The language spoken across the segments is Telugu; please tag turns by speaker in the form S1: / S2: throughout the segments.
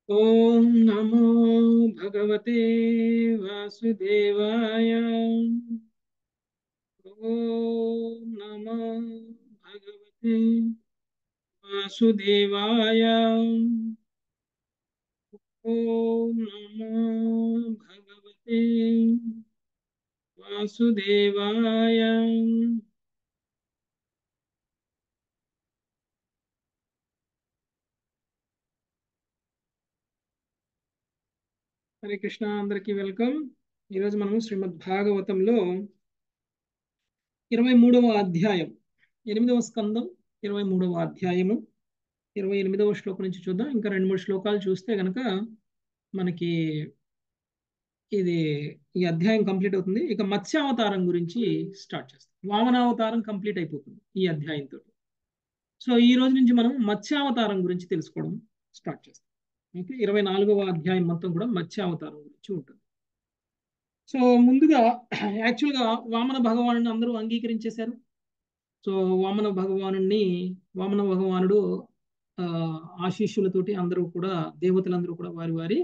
S1: ॐ नमो भगवते वासुदेवाय ॐ नमो भगवते वासुदेवाय ॐ नमो भगवते वासुदेवाय హరే కృష్ణ అందరికీ వెల్కమ్ ఈరోజు మనము శ్రీమద్ భాగవతంలో ఇరవై మూడవ అధ్యాయం ఎనిమిదవ స్కందం ఇరవై మూడవ అధ్యాయము ఇరవై ఎనిమిదవ శ్లోకం నుంచి చూద్దాం ఇంకా రెండు మూడు శ్లోకాలు చూస్తే కనుక మనకి ఇది ఈ అధ్యాయం కంప్లీట్ అవుతుంది ఇక మత్స్యావతారం గురించి స్టార్ట్ చేస్తాం వామనావతారం కంప్లీట్ అయిపోతుంది ఈ అధ్యాయంతో సో ఈ రోజు నుంచి మనం మత్స్యావతారం గురించి తెలుసుకోవడం స్టార్ట్ చేస్తాం ఓకే ఇరవై నాలుగవ అధ్యాయం మొత్తం కూడా మత్స్యావతారం గురించి ఉంటుంది సో ముందుగా యాక్చువల్గా వామన భగవాను అందరూ అంగీకరించేశారు సో వామన భగవాను వామన భగవానుడు ఆశీస్సులతోటి అందరూ కూడా దేవతలందరూ కూడా వారి వారి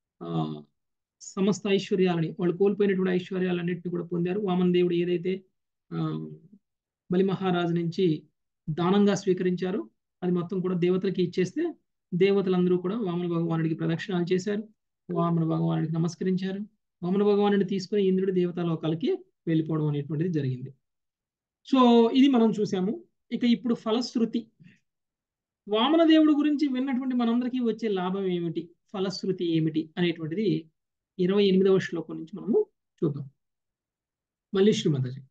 S1: సమస్త ఐశ్వర్యాలని వాళ్ళు కోల్పోయినటువంటి ఐశ్వర్యాలన్నింటినీ కూడా పొందారు వామన దేవుడు ఏదైతే బలి మహారాజు నుంచి దానంగా స్వీకరించారో అది మొత్తం కూడా దేవతలకి ఇచ్చేస్తే దేవతలందరూ కూడా వామన భగవానుడికి ప్రదక్షిణాలు చేశారు వామన భగవానుడికి నమస్కరించారు వామన భగవానుడిని తీసుకుని ఇంద్రుడి దేవతా లోకాలకి వెళ్ళిపోవడం అనేటువంటిది జరిగింది సో ఇది మనం చూసాము ఇక ఇప్పుడు ఫలశ్రుతి వామన దేవుడు గురించి విన్నటువంటి మనందరికీ వచ్చే లాభం ఏమిటి ఫలశ్రుతి ఏమిటి అనేటువంటిది ఇరవై ఎనిమిదవ శ్లోకం నుంచి మనము చూద్దాం మళ్ళీ శ్రీమదజీ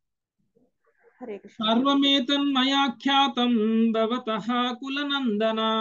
S1: సర్వమేతన్మయాఖ్యాతం భవతః కులనందనా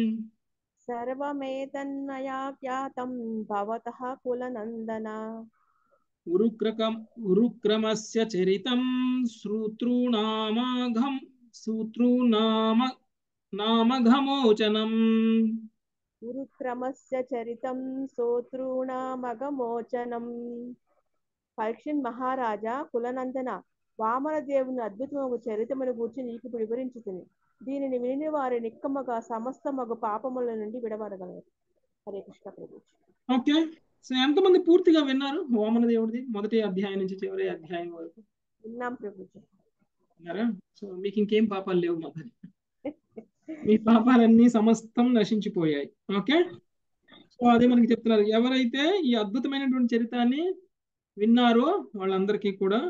S2: సర్వమేతన్మయా ఖ్యాతం భవతః కులనందన
S1: ఉరుక్రకం ఉరుక్రమస్య చరితం శ్రోతృనామాఘం సూత్రునామ నామఘమోచనం
S2: గురుక్రమస్య చరితం సోతృణామగమోచనం పరీక్షన్ మహారాజా కులనందన వామనదేవుని అద్భుతమగు చరితమును గూర్చి నీకు ఇప్పుడు వివరించుతుంది దీనిని విని వారి నిక్కమ్మగా సమస్త మగ పాపముల నుండి విడబడగలరు హరే కృష్ణ ప్రభు
S1: ఓకే సో ఎంతమంది పూర్తిగా విన్నారు వామన దేవుడిది మొదటి అధ్యాయం నుంచి చివరి అధ్యాయం వరకు
S2: విన్నాం ప్రభుజీ
S1: విన్నారా సో మీకు ఇంకేం పాపాలు లేవు మాధరి మీ పాపాలన్నీ సమస్తం నశించిపోయాయి ఓకే సో అదే మనకి చెప్తున్నారు ఎవరైతే ఈ అద్భుతమైనటువంటి చరితాన్ని విన్నారో వాళ్ళందరికీ కూడా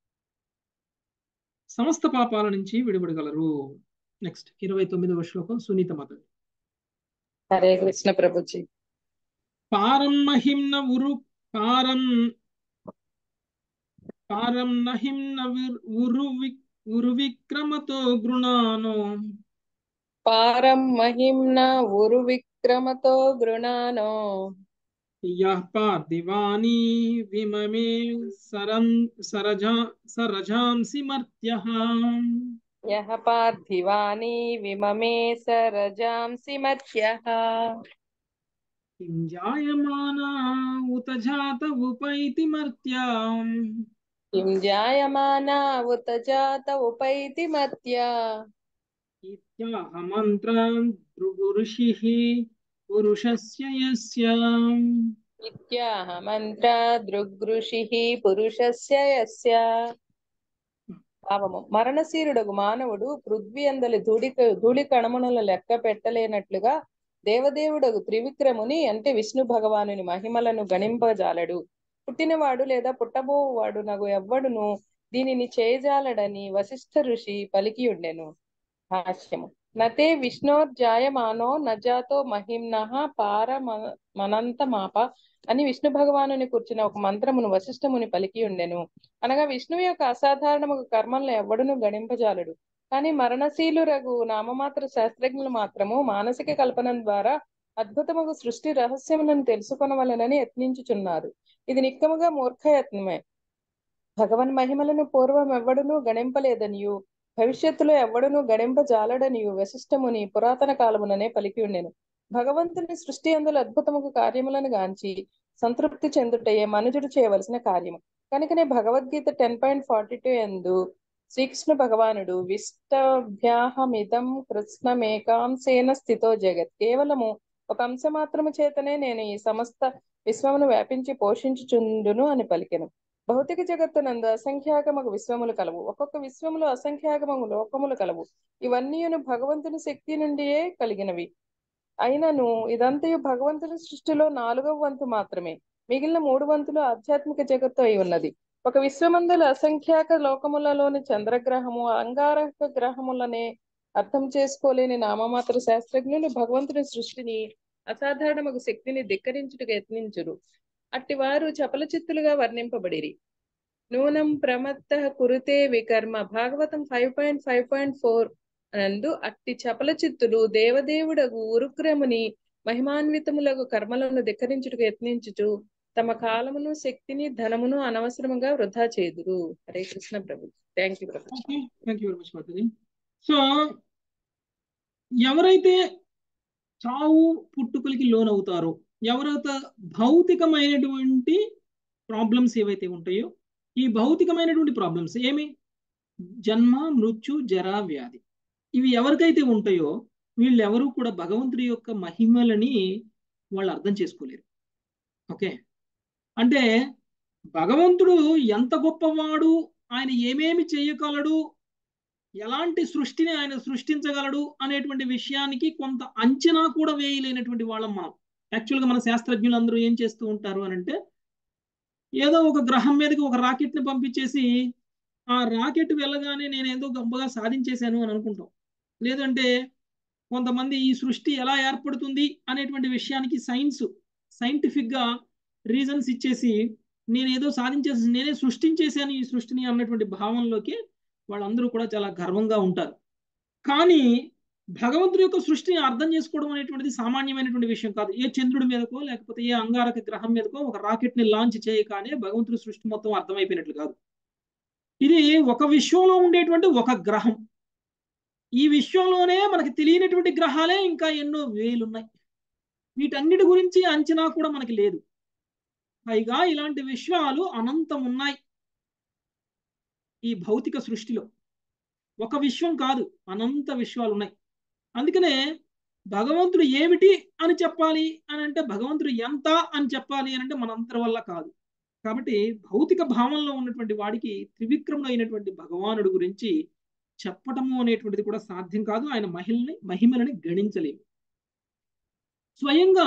S1: సమస్త పాపాల నుంచి విడిపడగలరు నెక్స్ట్ ఇరవై తొమ్మిదవ శ్లోకం సునీత మత
S3: హరే కృష్ణ ప్రభుజీ
S1: పారం మహింన ఉరు పారం పారం నహింన ఉరు ఉరు విక్రమతో గృణానో
S3: పారం మహింన ఉరు విక్రమతో గృణానో
S1: యః పార్థివాని విమమే సరం సరజా సరజాంసి మర్త్యః
S3: యః పార్థివాని విమమే సరజాంసి మర్త్యః
S1: కిం జాయమానా ఉత జాత ఉపైతి మర్త్యాం
S3: కిం జాయమానా ఉత జాత ఉపైతి మర్త్యా
S1: ఇత్యాహ మంత్రాన్ దృగురుషిః పురుషస్య యస్య
S3: ఇత్యాహ మంత్ర దృగృషిః పురుషస్య యస్య భావము మరణశీరుడగు మానవుడు పృథ్వీ అందలి ధూళి ధూళి కణములను లెక్క పెట్టలేనట్లుగా దేవదేవుడగు త్రివిక్రముని అంటే విష్ణు భగవానుని మహిమలను గణింపజాలడు పుట్టినవాడు లేదా పుట్టబోవాడు నగు ఎవ్వడును దీనిని చేయజాలడని వశిష్ఠ ఋషి పలికి ఉండెను భాష్యము నతే విష్ణోర్జాయమానో నజాతో మహిమ్న పార మనంత మాప అని విష్ణు భగవానుని కూర్చున్న ఒక మంత్రమును వశిష్ఠముని పలికి ఉండెను అనగా విష్ణువు యొక్క అసాధారణము కర్మలను ఎవ్వడును గణింపజాలడు కానీ మరణశీలురగు నామమాత్ర శాస్త్రజ్ఞులు మాత్రము మానసిక కల్పన ద్వారా అద్భుతముగు సృష్టి రహస్యములను తెలుసుకొనవలనని యత్నించుచున్నారు ఇది నిక్కముగా మూర్ఖయత్నమే భగవన్ మహిమలను పూర్వం ఎవ్వడును గణింపలేదనియు భవిష్యత్తులో ఎవ్వడును గణింపజాలడనియు వశిష్ఠముని పురాతన కాలముననే పలికి ఉండెను భగవంతుని సృష్టి అందులో అద్భుతముకు కార్యములను గాంచి సంతృప్తి చెందుటయే మనుజుడు చేయవలసిన కార్యము కనుకనే Bhagavad Gita ten point forty two ఎందు శ్రీకృష్ణ భగవానుడు విష్టభ్యాహమిదం కృష్ణమేకాంశేన స్థితో జగత్ కేవలము ఒక అంశ మాత్రము చేతనే నేను ఈ సమస్త విశ్వమును వ్యాపించి పోషించుచుండును అని పలికెను భౌతిక జగత్తునందు అసంఖ్యాకమగు విశ్వములు కలవు ఒక్కొక్క విశ్వములో అసంఖ్యాకమగు లోకములు కలవు ఇవన్నీ భగవంతుని శక్తి నుండియే కలిగినవి అయినను ఇదంతయు భగవంతుని సృష్టిలో నాలుగవ వంతు మాత్రమే మిగిలిన మూడు వంతులు ఆధ్యాత్మిక జగత్తు అయి ఉన్నది ఒక విశ్వమందుల అసంఖ్యాక లోకములలోని చంద్రగ్రహము అంగారక గ్రహములనే అర్థం చేసుకోలేని నామమాత్ర శాస్త్రజ్ఞులు భగవంతుని సృష్టిని అసాధారణమగు శక్తిని ధిక్కరించుటకు యత్నించురు అట్టి వారు చపల చిత్తులుగా వర్ణింపబడిరి నూనం ప్రమత్త కురుతే వికర్మ Bhagavatam five point five point four నందు అట్టి చపల చిత్తులు దేవదేవుడగు ఉరుక్రముని మహిమాన్వితములకు కర్మలను ధిక్కరించుటకు యత్నించుచు తమ కాలమును శక్తిని ధనమును అనవసరముగా వృధా చేదురు హరే కృష్ణ ప్రభు థ్యాంక్ యూ ప్రభు
S1: okay thank you very much మాతాజీ సో ఎవరైతే చావు పుట్టుకలకి లోనవుతారో ఎవరైతే భౌతికమైనటువంటి ప్రాబ్లమ్స్ ఏవైతే ఉంటాయో ఈ భౌతికమైనటువంటి ప్రాబ్లమ్స్ ఏమి జన్మ మృత్యు జర వ్యాధి ఇవి ఎవరికైతే ఉంటాయో వీళ్ళెవరూ కూడా భగవంతుడి యొక్క మహిమలని వాళ్ళు అర్థం చేసుకోలేరు ఓకే అంటే భగవంతుడు ఎంత గొప్పవాడు ఆయన ఏమేమి చేయగలడు ఎలాంటి సృష్టిని ఆయన సృష్టించగలడు అనేటువంటి విషయానికి కొంత అంచనా కూడా వేయలేనటువంటి వాళ్ళం మనం యాక్చువల్గా మన శాస్త్రజ్ఞులు అందరూ ఏం చేస్తూ ఉంటారు అని అంటే ఏదో ఒక గ్రహం మీదకి ఒక రాకెట్ని పంపించేసి ఆ రాకెట్ వెళ్ళగానే నేను ఏదో గొప్పగా సాధించేశాను అని అనుకుంటాం లేదంటే కొంతమంది ఈ సృష్టి ఎలా ఏర్పడుతుంది అనేటువంటి విషయానికి సైన్స్ సైంటిఫిక్గా రీజన్స్ ఇచ్చేసి నేను ఏదో సాధించేసి నేనే సృష్టించేశాను ఈ సృష్టిని అన్నటువంటి భావంలోకి వాళ్ళందరూ కూడా చాలా గర్వంగా ఉంటారు కానీ భగవంతుడి యొక్క సృష్టిని అర్థం చేసుకోవడం అనేటువంటిది సామాన్యమైనటువంటి విషయం కాదు ఏ చంద్రుడి మీదకో లేకపోతే ఏ అంగారక గ్రహం మీదకో ఒక రాకెట్ ని లాంచ్ చేయగానే భగవంతుడి సృష్టి మొత్తం అర్థమైపోయినట్లు కాదు ఇది ఒక విశ్వంలో ఉండేటువంటి ఒక గ్రహం ఈ విశ్వంలోనే మనకి తెలియనటువంటి గ్రహాలే ఇంకా ఎన్నో వేలున్నాయి వీటన్నిటి గురించి అంచనా కూడా మనకి లేదు పైగా ఇలాంటి విశ్వాలు అనంతం ఉన్నాయి ఈ భౌతిక సృష్టిలో ఒక విశ్వం కాదు అనంత విశ్వాలు ఉన్నాయి అందుకనే భగవంతుడు ఏమిటి అని చెప్పాలి అని అంటే భగవంతుడు ఎంత అని చెప్పాలి అని అంటే మనంతరి వల్ల కాదు కాబట్టి భౌతిక భావంలో ఉన్నటువంటి వాడికి త్రివిక్రముడు అయినటువంటి భగవానుడు గురించి చెప్పటము అనేటువంటిది కూడా సాధ్యం కాదు ఆయన మహిళని మహిమలని గణించలేము స్వయంగా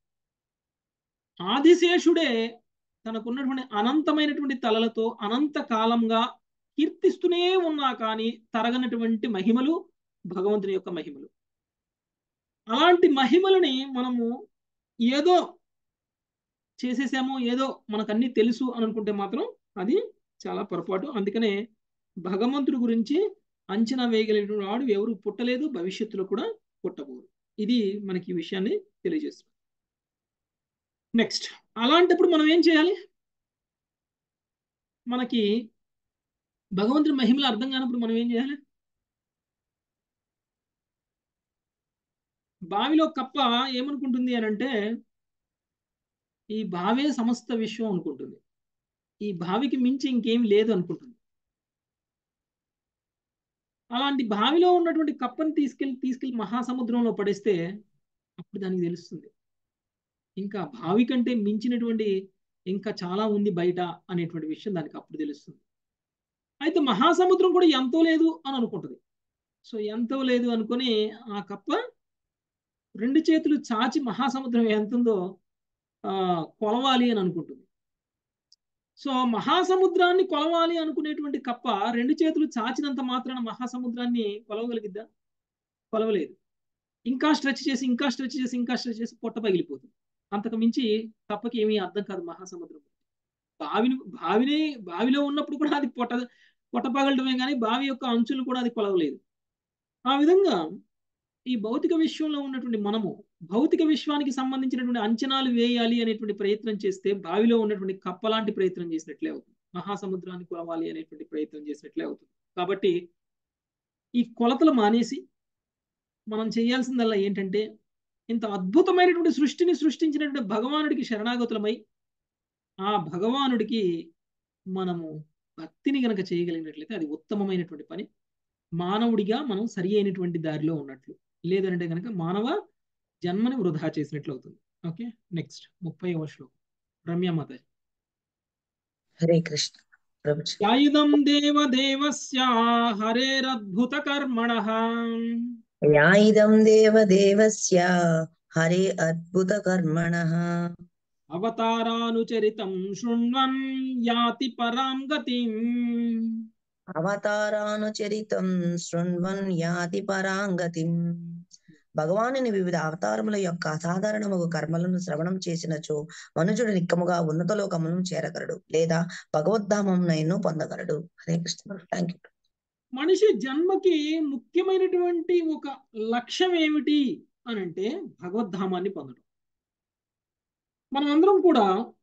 S1: ఆదిశేషుడే తనకున్నటువంటి అనంతమైనటువంటి తలలతో అనంత కాలంగా కీర్తిస్తూనే ఉన్నా కానీ తరగనటువంటి మహిమలు భగవంతుని యొక్క మహిమలు అలాంటి మహిమలని మనము ఏదో చేసేసామో ఏదో మనకన్నీ తెలుసు అని అనుకుంటే మాత్రం అది చాలా పొరపాటు అందుకనే భగవంతుడి గురించి అంచనా వేయగలిగిన వాడు ఎవరు పుట్టలేదు భవిష్యత్తులో కూడా పుట్టబోరు ఇది మనకి ఈ విషయాన్ని తెలియజేస్తుంది నెక్స్ట్ అలాంటప్పుడు మనం ఏం చేయాలి మనకి భగవంతుడి మహిమలు అర్థం కానప్పుడు మనం ఏం చేయాలి బావిలో కప్ప ఏమనుకుంటుంది అని అంటే ఈ బావే సమస్త విశ్వం అనుకుంటుంది ఈ బావికి మించి ఇంకేం లేదు అనుకుంటుంది అలాంటి బావిలో ఉన్నటువంటి కప్పని తీసుకెళ్ళి తీసుకెళ్ళి మహాసముద్రంలో పడేస్తే అప్పుడు దానికి తెలుస్తుంది ఇంకా బావి కంటే మించినటువంటి ఇంకా చాలా ఉంది బయట అనేటువంటి విషయం దానికి అప్పుడు తెలుస్తుంది అయితే మహాసముద్రం కూడా ఎంతో లేదు అని అనుకుంటుంది సో ఎంతో లేదు అనుకొని ఆ కప్ప రెండు చేతులు చాచి మహాసముద్రం ఎంత ఉందో కొలవాలి అని అనుకుంటుంది సో మహాసముద్రాన్ని కొలవాలి అనుకునేటువంటి కప్ప రెండు చేతులు చాచినంత మాత్రాన మహాసముద్రాన్ని కొలవగలిగిద్దా కొలవలేదు ఇంకా స్ట్రెచ్ చేసి ఇంకా స్ట్రెచ్ చేసి ఇంకా స్ట్రెచ్ చేసి పొట్ట పగిలిపోతుంది అంతకు మించి కప్పకి ఏమీ అర్థం కాదు మహాసముద్రం బావిని బావిని బావిలో ఉన్నప్పుడు కూడా అది పొట్ట పొట్ట పగలడమే కానీ బావి యొక్క అంచులు కూడా అది కొలవలేదు ఆ విధంగా ఈ భౌతిక విశ్వంలో ఉన్నటువంటి మనము భౌతిక విశ్వానికి సంబంధించినటువంటి అంచనాలు వేయాలి అనేటువంటి ప్రయత్నం చేస్తే బావిలో ఉన్నటువంటి కప్పలాంటి ప్రయత్నం చేసినట్లే అవుతుంది మహాసముద్రాన్ని కొలవాలి అనేటువంటి ప్రయత్నం చేసినట్లే అవుతుంది కాబట్టి ఈ కొలతలు మానేసి మనం చేయాల్సిందల్లా ఏంటంటే ఇంత అద్భుతమైనటువంటి సృష్టిని సృష్టించినటువంటి భగవానుడికి శరణాగతులమై ఆ భగవానుడికి మనము భక్తిని గనక చేయగలిగినట్లయితే అది ఉత్తమమైనటువంటి పని మానవుడిగా మనం సరి అయినటువంటి దారిలో ఉన్నట్లు లేదంటే కనుక మానవ జన్మని వృధా చేసినట్లు అవుతుంది ఓకే నెక్స్ట్ ముప్పై శ్లోకం రమ్య మాత
S4: హరే కృష్ణ ప్రభుజీ
S1: యాయుధం దేవదేవస్య హరేరద్భుత కర్మణ
S4: యాయిదం దేవదేవస్య హరే అద్భుత కర్మణః
S1: అవతారానుచరితం శృణ్వన్ యాతి పరాం గతిం
S4: అవతారానుచరితం శృణ్వన్ యాతి పరాంగతిం భగవానుని వివిధ అవతారముల యొక్క అసాధారణము కర్మలను శ్రవణం చేసినచో మనుజుడు నిక్కముగా ఉన్నత లోకమును చేరగలడు లేదా భగవద్ధామమునైను పొందగలడు హరే కృష్ణ థ్యాంక్ యూ
S1: మనిషి జన్మకి ముఖ్యమైనటువంటి ఒక లక్ష్యం ఏమిటి అని అంటే భగవద్ధామాన్ని పొందడం మనం అందరం కూడా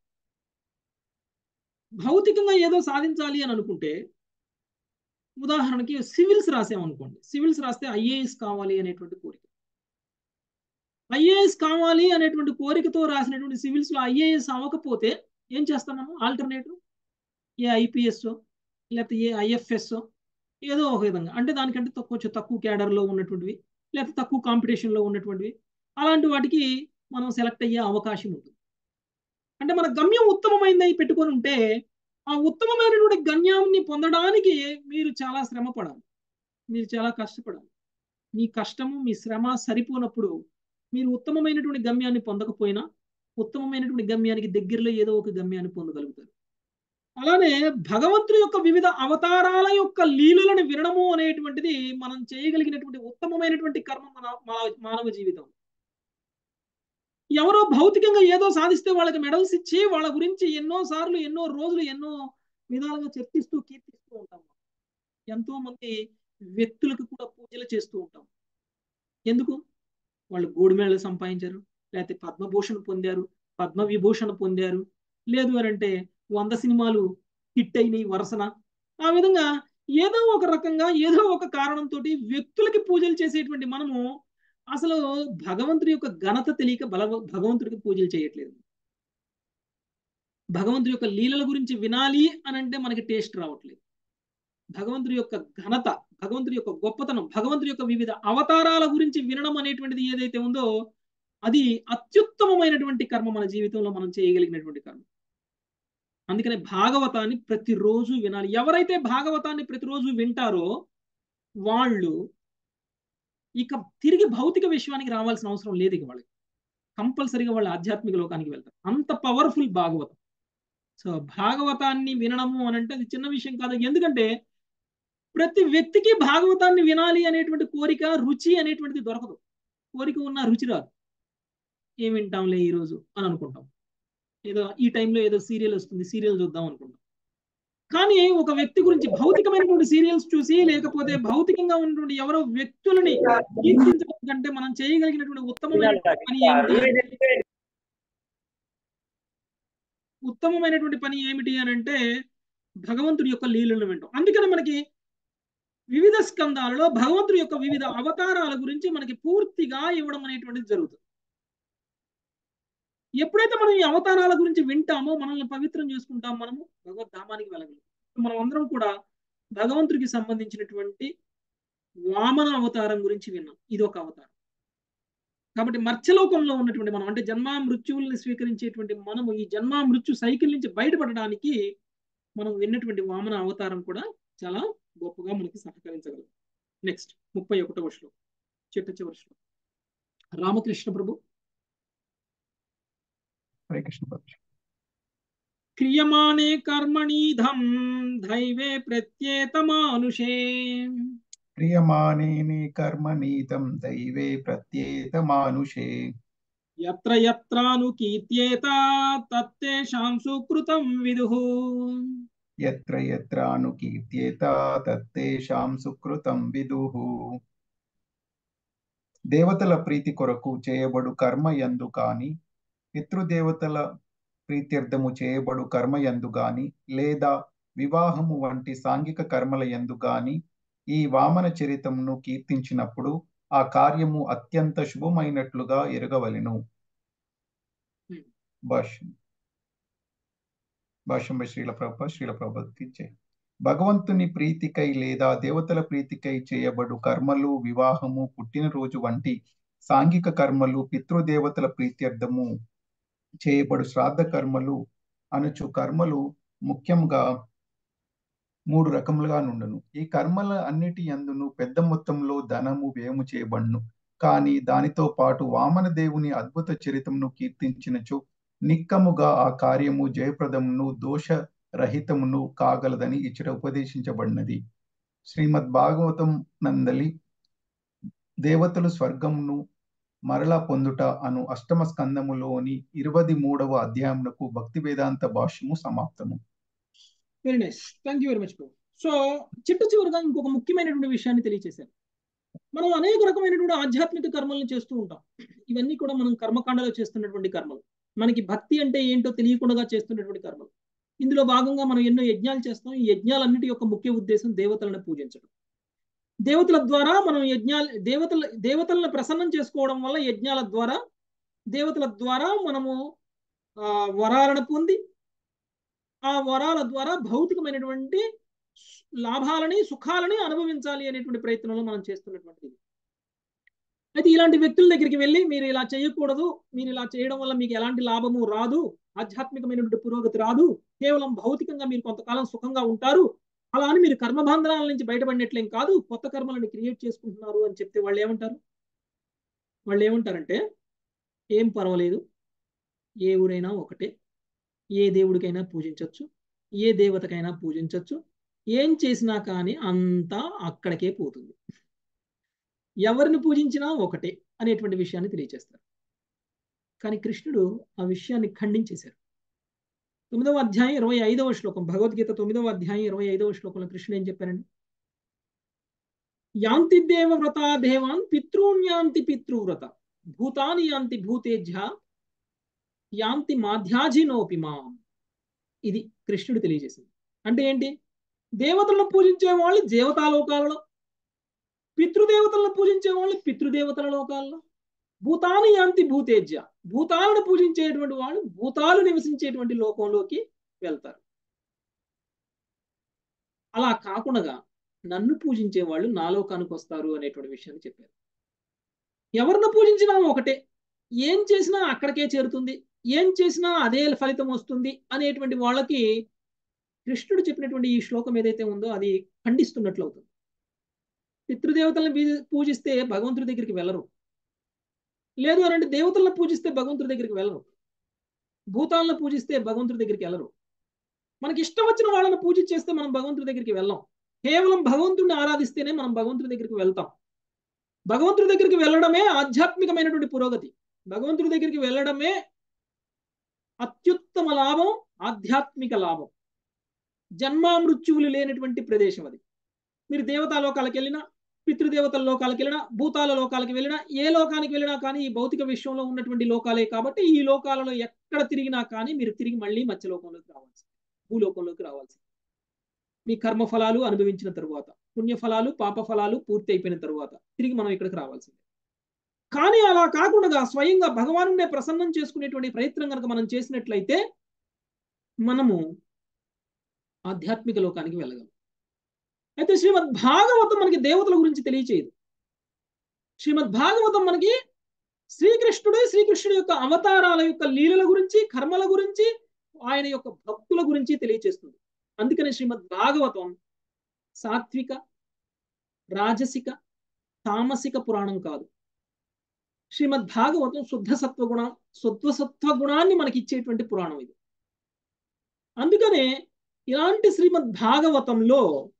S1: భౌతికంగా ఏదో సాధించాలి అని అనుకుంటే ఉదాహరణకి సివిల్స్ రాసామనుకోండి సివిల్స్ రాస్తే ఐఏఎస్ కావాలి అనేటువంటి కోరిక ఐఏఎస్ కావాలి అనేటువంటి కోరికతో రాసినటువంటి సివిల్స్ లో ఐఏఎస్ అవ్వకపోతే ఏం చేస్తాం మనం ఆల్టర్నేటివ్ ఏ ఐపీఎస్ లేకపోతే ఏ ఐఎఫ్ఎస్ ఏదో ఒక విధంగా అంటే దానికంటే తక్కువ కొంచెం తక్కువ క్యాడర్లో ఉన్నటువంటివి లేకపోతే తక్కువ కాంపిటీషన్లో ఉన్నటువంటివి అలాంటి వాటికి మనం సెలెక్ట్ అయ్యే అవకాశం ఉంటుంది అంటే మన గమ్యం ఉత్తమమైంది పెట్టుకొని ఉంటే ఆ ఉత్తమమైనటువంటి గమ్యాన్ని పొందడానికి మీరు చాలా శ్రమ పడాలి మీరు చాలా కష్టపడాలి మీ కష్టము మీ శ్రమ సరిపోనప్పుడు మీరు ఉత్తమమైనటువంటి గమ్యాన్ని పొందకపోయినా ఉత్తమమైనటువంటి గమ్యానికి దగ్గరలో ఏదో ఒక గమ్యాన్ని పొందగలుగుతారు అలానే భగవంతుడి యొక్క వివిధ అవతారాల యొక్క లీలలను వినడము అనేటువంటిది మనం చేయగలిగినటువంటి ఉత్తమమైనటువంటి కర్మ మన మన- మానవ జీవితం ఎవరో భౌతికంగా ఏదో సాధిస్తే వాళ్ళకి మెడల్స్ ఇచ్చి వాళ్ళ గురించి ఎన్నో సార్లు ఎన్నో రోజులు ఎన్నో విధాలుగా చర్చిస్తూ కీర్తిస్తూ ఉంటాం ఎంతో మంది వ్యక్తులకు కూడా పూజలు చేస్తూ ఉంటాం ఎందుకు వాళ్ళు గోల్డ్ మెడల్ సంపాదించారు లేకపోతే పద్మభూషణ్ పొందారు పద్మ విభూషణ్ పొందారు లేదు అని అంటే వంద సినిమాలు హిట్ అయినాయి వరుసన ఆ విధంగా ఏదో ఒక రకంగా ఏదో ఒక కారణంతో వ్యక్తులకి పూజలు చేసేటువంటి మనము అసలు భగవంతుడి యొక్క ఘనత తెలియక బల భగవంతుడికి పూజలు చేయట్లేదు భగవంతుడి యొక్క లీలల గురించి వినాలి అని అంటే మనకి టేస్ట్ రావట్లేదు భగవంతుడి యొక్క ఘనత భగవంతుడి యొక్క గొప్పతనం భగవంతుడి యొక్క వివిధ అవతారాల గురించి వినడం అనేటువంటిది ఏదైతే ఉందో అది అత్యుత్తమమైనటువంటి కర్మ మన జీవితంలో మనం చేయగలిగినటువంటి కర్మ అందుకనే భాగవతాన్ని ప్రతిరోజు వినాలి ఎవరైతే భాగవతాన్ని ప్రతిరోజు వింటారో వాళ్ళు ఇక తిరిగి భౌతిక విశ్వానికి రావాల్సిన అవసరం లేదు ఇక వాళ్ళకి కంపల్సరీగా వాళ్ళు ఆధ్యాత్మిక లోకానికి వెళ్తారు అంత పవర్ఫుల్ భాగవతం సో భాగవతాన్ని వినడము అని అంటే అది చిన్న విషయం కాదు ఎందుకంటే ప్రతి వ్యక్తికి భాగవతాన్ని వినాలి అనేటువంటి కోరిక రుచి అనేటువంటిది దొరకదు కోరిక ఉన్న రుచి రాదు ఏం వింటాంలే ఈరోజు అని అనుకుంటాం ఏదో ఈ టైంలో ఏదో సీరియల్ వస్తుంది సీరియల్ చూద్దాం అనుకుంటాం కానీ ఒక వ్యక్తి గురించి భౌతికమైనటువంటి సీరియల్స్ చూసి లేకపోతే భౌతికంగా ఉన్నటువంటి ఎవరో వ్యక్తులని కీర్తించడం కంటే మనం చేయగలిగినటువంటి ఉత్తమమైనటువంటి పని ఏమిటి ఉత్తమమైనటువంటి పని ఏమిటి అని అంటే భగవంతుడి యొక్క లీలలను వింటాం అందుకని మనకి వివిధ స్కందాలలో భగవంతుడి యొక్క వివిధ అవతారాల గురించి మనకి పూర్తిగా ఇవ్వడం అనేటువంటిది జరుగుతుంది ఎప్పుడైతే మనం ఈ అవతారాల గురించి వింటామో మనల్ని పవిత్రం చేసుకుంటాం మనము భగవద్ధామానికి వెళ్ళగలుగుతాం మనం అందరం కూడా భగవంతుడికి సంబంధించినటువంటి వామన అవతారం గురించి విన్నాం ఇది ఒక అవతారం కాబట్టి మత్స్యలోకంలో ఉన్నటువంటి మనం అంటే జన్మ మృత్యువుల్ని స్వీకరించేటువంటి మనము ఈ జన్మ మృత్యు సైకిల్ నుంచి బయటపడడానికి మనం విన్నటువంటి వామన అవతారం కూడా చాలా గొప్పగా మనకి సహకరించగలదు నెక్స్ట్ ముప్పై ఒకటవ శ్లోకం చిట్ట చివరి శ్లోకం రామకృష్ణ ప్రభు
S5: హరే కృష్ణ ప్రభు
S1: క్రియమాణే కర్మణీధం దైవే ప్రత్యేతమానుషే
S5: క్రియమాణేని కర్మనీతం దైవే ప్రత్యేతమానుషే
S1: యత్ర యత్రాను కీర్త్యేత తత్తేషాం సుకృతం విదుః
S5: యత్ర యత్రాను కీర్త్యేత తత్తేషాం సుకృతం విదుః దేవతల ప్రీతి కొరకు చేయబడు కర్మ యందు కాని పితృదేవతల ప్రీత్యర్థము చేయబడు కర్మ యందు గాని లేదా వివాహము వంటి సాంఘిక కర్మల యందు గాని ఈ వామన చరితమును కీర్తించినప్పుడు ఆ కార్యము అత్యంత శుభమైనట్లుగా ఎరగవలెను భాష్యం భాష్యం బై శ్రీల ప్రభ శ్రీల ప్రభకి జై భగవంతుని ప్రీతికై లేదా దేవతల ప్రీతికై చేయబడు కర్మలు వివాహము పుట్టినరోజు వంటి సాంఘిక కర్మలు పితృదేవతల ప్రీత్యర్థము చేయబడు శ్రాద్ధ కర్మలు అనుచు కర్మలు ముఖ్యంగా మూడు రకములుగా నుండును ఈ కర్మల అన్నిటి అందును పెద్ద మొత్తంలో ధనము వ్యయము చేయబడును కానీ దానితో పాటు వామన దేవుని అద్భుత చరితమును కీర్తించినచో నిక్కముగా ఆ కార్యము జయప్రదమును దోష రహితమును కాగలదని ఇచ్చట ఉపదేశించబడినది శ్రీమద్ భాగవతం నందలి దేవతలు స్వర్గమును మరలా పొందుట అను అష్టమ స్కందములోని ఇరవై మూడవ అధ్యాయమునకు భక్తి వేదాంత భాష్యము సమాప్తము
S1: very nice thank you very much bro so చిట్ట చివరిగా ఇంకొక ముఖ్యమైనటువంటి విషయాన్ని తెలియజేశారు మనం అనేక రకమైనటువంటి ఆధ్యాత్మిక కర్మలను చేస్తూ ఉంటాం ఇవన్నీ కూడా మనం కర్మకాండలో చేస్తున్నటువంటి కర్మలు మనకి భక్తి అంటే ఏంటో తెలియకుండా చేస్తున్నటువంటి కర్మలు ఇందులో భాగంగా మనం ఎన్నో యజ్ఞాలు చేస్తాం ఈ యజ్ఞాలన్నిటి యొక్క ముఖ్య ఉద్దేశం దేవతలను పూజించడం దేవతల ద్వారా మనం యజ్ఞాలు దేవతల దేవతలను ప్రసన్నం చేసుకోవడం వల్ల యజ్ఞాల ద్వారా దేవతల ద్వారా మనము వరాలను పొంది ఆ వరాల ద్వారా భౌతికమైనటువంటి లాభాలని సుఖాలని అనుభవించాలి అనేటువంటి ప్రయత్నంలో మనం చేస్తున్నటువంటిది అయితే ఇలాంటి వ్యక్తుల దగ్గరికి వెళ్ళి మీరు ఇలా చేయకూడదు మీరు ఇలా చేయడం వల్ల మీకు ఎలాంటి లాభము రాదు ఆధ్యాత్మికమైనటువంటి పురోగతి రాదు కేవలం భౌతికంగా మీరు కొంతకాలం సుఖంగా ఉంటారు అలా అని మీరు కర్మబంధనాల నుంచి బయటపడినట్లేం కాదు కొత్త కర్మలను క్రియేట్ చేసుకుంటున్నారు అని చెప్తే వాళ్ళు ఏమంటారు వాళ్ళు ఏమంటారంటే ఏం పర్వాలేదు ఏ ఊరైనా ఒకటే ఏ దేవుడికైనా పూజించవచ్చు ఏ దేవతకైనా పూజించవచ్చు ఏం చేసినా కానీ అంతా అక్కడికే పోతుంది ఎవరిని పూజించినా ఒకటే అనేటువంటి విషయాన్ని తెలియజేస్తారు కానీ కృష్ణుడు ఆ విషయాన్ని ఖండించేశారు తొమ్మిదవ అధ్యాయం ఇరవై ఐదవ శ్లోకం భగవద్గీత తొమ్మిదవ అధ్యాయం ఇరవై ఐదవ శ్లోకంలో కృష్ణుడు ఏం చెప్పారండి యాంతి దేవ వ్రత దేవాన్ పితృణ్యాంతి పితృవ్రత భూతాని యాంతి భూతేజ్య యాంతి మాధ్యాజినోపి మాం ఇది కృష్ణుడు తెలియజేసింది అంటే ఏంటి దేవతలను పూజించే వాళ్ళు దేవతాలోకాలలో పితృదేవతలను పూజించే వాళ్ళు పితృదేవతల లోకాల్లో భూతాని యాంతి భూతేజ్య భూతాలను పూజించేటువంటి వాళ్ళు భూతాలు నివసించేటువంటి లోకంలోకి వెళ్తారు అలా కాకుండా నన్ను పూజించే వాళ్ళు నా లోకానికి వస్తారు అనేటువంటి విషయాన్ని చెప్పారు ఎవరిని పూజించినా ఒకటే ఏం చేసినా అక్కడికే చేరుతుంది ఏం చేసినా అదే ఫలితం వస్తుంది అనేటువంటి వాళ్ళకి కృష్ణుడు చెప్పినటువంటి ఈ శ్లోకం ఏదైతే ఉందో అది ఖండిస్తున్నట్లు అవుతుంది పితృదేవతలను పూజిస్తే భగవంతుడి దగ్గరికి వెళ్ళరు లేదు అని అంటే దేవతలను పూజిస్తే భగవంతుడి దగ్గరికి వెళ్ళరు భూతాలను పూజిస్తే భగవంతుడి దగ్గరికి వెళ్ళరు మనకి ఇష్టం వచ్చిన వాళ్ళని పూజ చేస్తే మనం భగవంతుడి దగ్గరికి వెళ్ళాం కేవలం భగవంతుడిని ఆరాధిస్తేనే మనం భగవంతుడి దగ్గరికి వెళ్తాం భగవంతుడి దగ్గరికి వెళ్ళడమే ఆధ్యాత్మికమైనటువంటి పురోగతి భగవంతుడి దగ్గరికి వెళ్ళడమే అత్యుత్తమ లాభం ఆధ్యాత్మిక లాభం జన్మామృత్యువులు లేనటువంటి ప్రదేశం అది మీరు దేవతా లోకాలకు వెళ్ళినా పితృదేవతల లోకాలకు వెళ్ళినా భూతాల లోకాలకు వెళ్ళినా ఏ లోకానికి వెళ్ళినా కానీ ఈ భౌతిక విశ్వంలో ఉన్నటువంటి లోకాలే కాబట్టి ఈ లోకాలలో ఎక్కడ తిరిగినా కానీ మీరు తిరిగి మళ్ళీ మత్స్యలోకంలోకి రావాల్సి భూలోకంలోకి రావాల్సి మీ కర్మఫలాలు అనుభవించిన తరువాత పుణ్యఫలాలు పాపఫలాలు పూర్తి అయిపోయిన తరువాత తిరిగి మనం ఇక్కడికి రావాల్సిందే కానీ అలా కాకుండా స్వయంగా భగవానునే ప్రసన్నం చేసుకునేటువంటి ప్రయత్నం కనుక మనం చేసినట్లయితే మనము ఆధ్యాత్మిక లోకానికి వెళ్ళగలం అయితే శ్రీమద్ భాగవతం మనకి దేవతల గురించి తెలియచేయదు శ్రీమద్ భాగవతం మనకి శ్రీకృష్ణుడే శ్రీకృష్ణుడి యొక్క అవతారాల యొక్క లీలల గురించి కర్మల గురించి ఆయన యొక్క భక్తుల గురించి తెలియచేస్తుంది అందుకని శ్రీమద్ భాగవతం సాత్విక రాజసిక తామసిక పురాణం కాదు శ్రీమద్ భాగవతం శుద్ధ సత్వగుణ శుద్ధ సత్వగుణాన్ని మనకి ఇచ్చేటువంటి పురాణం ఇది అందుకనే ఇలాంటి శ్రీమద్ భాగవతంలో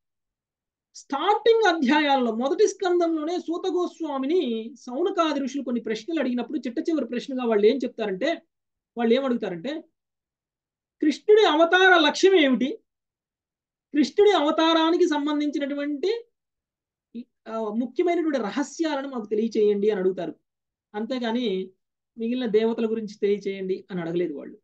S1: స్టార్టింగ్ అధ్యాయాల్లో మొదటి స్కందంలోనే సూత గోస్వామిని సౌనకాది ఋషులు కొన్ని ప్రశ్నలు అడిగినప్పుడు చిట్ట చివరి ప్రశ్నగా వాళ్ళు ఏం చెప్తారంటే వాళ్ళు ఏం అడుగుతారంటే కృష్ణుడి అవతార లక్ష్యం ఏమిటి కృష్ణుడి అవతారానికి సంబంధించినటువంటి ముఖ్యమైనటువంటి రహస్యాలను మాకు తెలియచేయండి అని అడుగుతారు అంతేగాని మిగిలిన దేవతల గురించి తెలియచేయండి అని అడగలేదు వాళ్ళు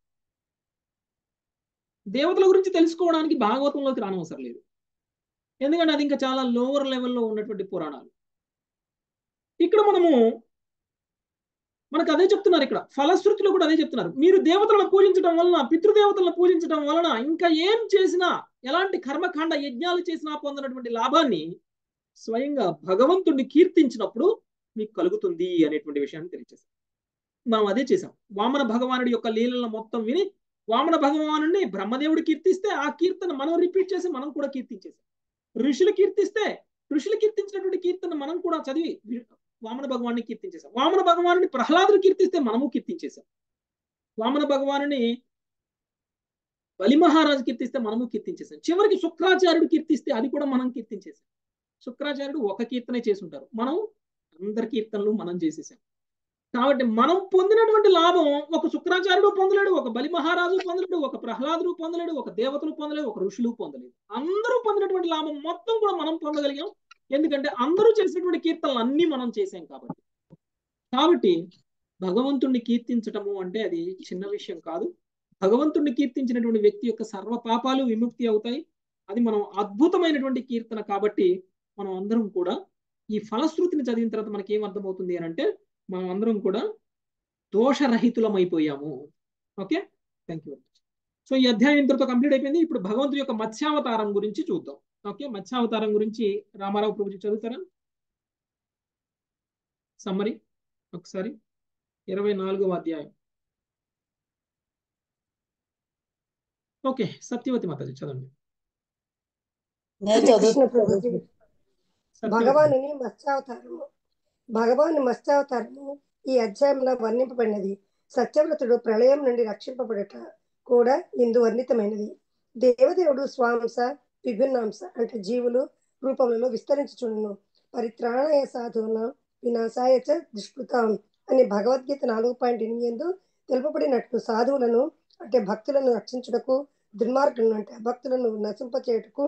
S1: దేవతల గురించి తెలుసుకోవడానికి భాగవతంలోకి రానవసరం లేదు ఎందుకంటే అది ఇంకా చాలా లోవర్ లెవెల్లో ఉన్నటువంటి పురాణాలు ఇక్కడ మనము మనకు అదే చెప్తున్నారు ఇక్కడ ఫలశ్రుతిలో కూడా అదే చెప్తున్నారు మీరు దేవతలను పూజించడం వలన పితృదేవతలను పూజించడం వలన ఇంకా ఏం చేసినా ఎలాంటి కర్మకాండ యజ్ఞాలు చేసినా పొందినటువంటి లాభాన్ని స్వయంగా భగవంతుడిని కీర్తించినప్పుడు మీకు కలుగుతుంది అనేటువంటి విషయాన్ని తెలియజేశాం మనం అదే చేసాం వామన భగవానుడి యొక్క లీలలను మొత్తం విని వామన భగవానుడిని బ్రహ్మదేవుడు కీర్తిస్తే ఆ కీర్తన మనం రిపీట్ చేసి మనం కూడా కీర్తించేసాం ఋషులు కీర్తిస్తే ఋషులు కీర్తించినటువంటి కీర్తన మనం కూడా చదివి వామన భగవాన్ని కీర్తించేసాం వామన భగవానుని ప్రహ్లాదుడు కీర్తిస్తే మనము కీర్తించేసాం వామన భగవానుని బలి మహారాజు కీర్తిస్తే మనము కీర్తించేసాం చివరికి శుక్రాచార్యుడు కీర్తిస్తే అది కూడా మనం కీర్తించేసాం శుక్రాచార్యుడు ఒక కీర్తనే చేసుంటారు మనం అందరి కీర్తనలు మనం చేసేసాం కాబట్టి మనం పొందినటువంటి లాభం ఒక శుక్రాచార్యుడు పొందలేడు ఒక బలి మహారాజు పొందలేడు ఒక ప్రహ్లాదుడు పొందలేడు ఒక దేవతలు పొందలేడు ఒక ఋషులు పొందలేడు అందరూ పొందినటువంటి లాభం మొత్తం కూడా మనం పొందగలిగాం ఎందుకంటే అందరూ చేసినటువంటి కీర్తనలు అన్ని మనం చేసాం కాబట్టి కాబట్టి భగవంతుణ్ణి కీర్తించటము అంటే అది చిన్న విషయం కాదు భగవంతుణ్ణి కీర్తించినటువంటి వ్యక్తి యొక్క సర్వ పాపాలు విముక్తి అవుతాయి అది మనం అద్భుతమైనటువంటి కీర్తన కాబట్టి మనం అందరం కూడా ఈ ఫలశ్రుతిని చదివిన తర్వాత మనకి ఏం అర్థమవుతుంది అని అంటే మనం అందరం కూడా దోషరహితులం అయిపోయాము ఓకే థ్యాంక్ యూ సో ఈ అధ్యాయం ఇంతటితో కంప్లీట్ అయిపోయింది ఇప్పుడు భగవంతుడి యొక్క మత్స్యావతారం గురించి చూద్దాం ఓకే మత్స్యావతారం గురించి రామారావు ప్రభుజీ చదువుతారా సమ్మరి ఒకసారి ఇరవై నాలుగవ అధ్యాయం ఓకే సత్యవతి మాతాజీ చదవండి
S4: నేను
S6: కృష్ణ
S4: చదువు
S6: ప్రభుజీ
S1: సత్యవతి
S6: భగవానుని మత్స్యావతారము భగవాను మత్స్యావతారము ఈ అధ్యాయంలో వర్ణింపబడినది సత్యవ్రతుడు ప్రళయం నుండి రక్షింపబడట కూడా ఇందు వర్ణితమైనది దేవదేవుడు స్వాంస విభిన్నాంశ అంటే జీవులు రూపములలో విస్తరించుచుండును పరిత్రాణాయ సాధువున వినాశాయ చ దుష్కృతాం అని భగవద్గీత నాలుగు పాయింట్ ఎనిమిది ఎందు తెలుపబడినట్లు సాధువులను అంటే భక్తులను రక్షించుటకు దుర్మార్గులను అంటే భక్తులను నశింపచేయుటకు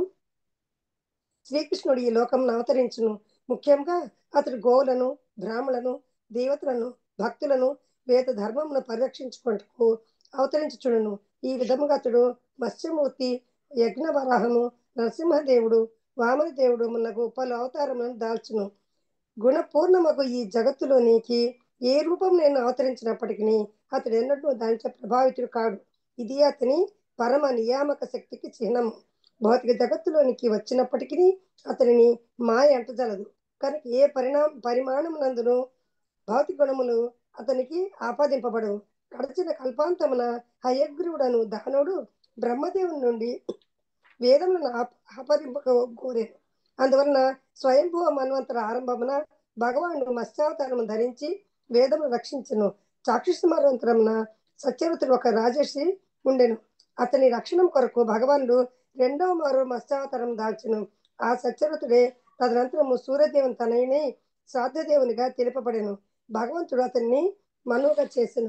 S6: శ్రీకృష్ణుడు ఈ లోకం అవతరించును ముఖ్యంగా అతడు గోవులను బ్రాహ్మణులను దేవతలను భక్తులను వేద ధర్మమును పరిరక్షించుకుంటూ అవతరించుచుడును ఈ విధముగా అతడు మత్స్యమూర్తి యజ్ఞవరాహము నరసింహదేవుడు వామనదేవుడు మున్నగు పలు అవతారములను దాల్చును గుణపూర్ణమగు ఈ జగత్తులోనికి ఏ రూపం నేను అవతరించినప్పటికీ అతడు ఎన్నడూ దానితో ప్రభావితుడు కాడు ఇది అతని పరమ నియామక శక్తికి చిహ్నము భౌతిక జగత్తులోనికి వచ్చినప్పటికీ అతనిని మాయ అంటజలదు కనుక ఏ పరిణామ పరిమాణమునందును భౌతిక గుణములు అతనికి ఆపాదింపబడవు గడిచిన కల్పాంతమున హయగ్రీవుడను దానుడు బ్రహ్మదేవుని నుండి వేదములను ఆపదింప కోరాను అందువలన స్వయంభువ మన్వంతర ఆరంభమున భగవానుడు మత్స్యావతారము ధరించి వేదమును రక్షించను చాక్షుష మన్వంతరమున సత్యవతుడు ఒక రాజర్షి ఉండెను అతని రక్షణ కొరకు భగవానుడు రెండవ మరో మత్స్యావతారం దాల్చును ఆ సత్యవతుడే తదనంతరము సూర్యదేవుని తనని శ్రాద్ధదేవునిగా తెలుపబడెను భగవంతుడు అతన్ని మనువుగా చేసెను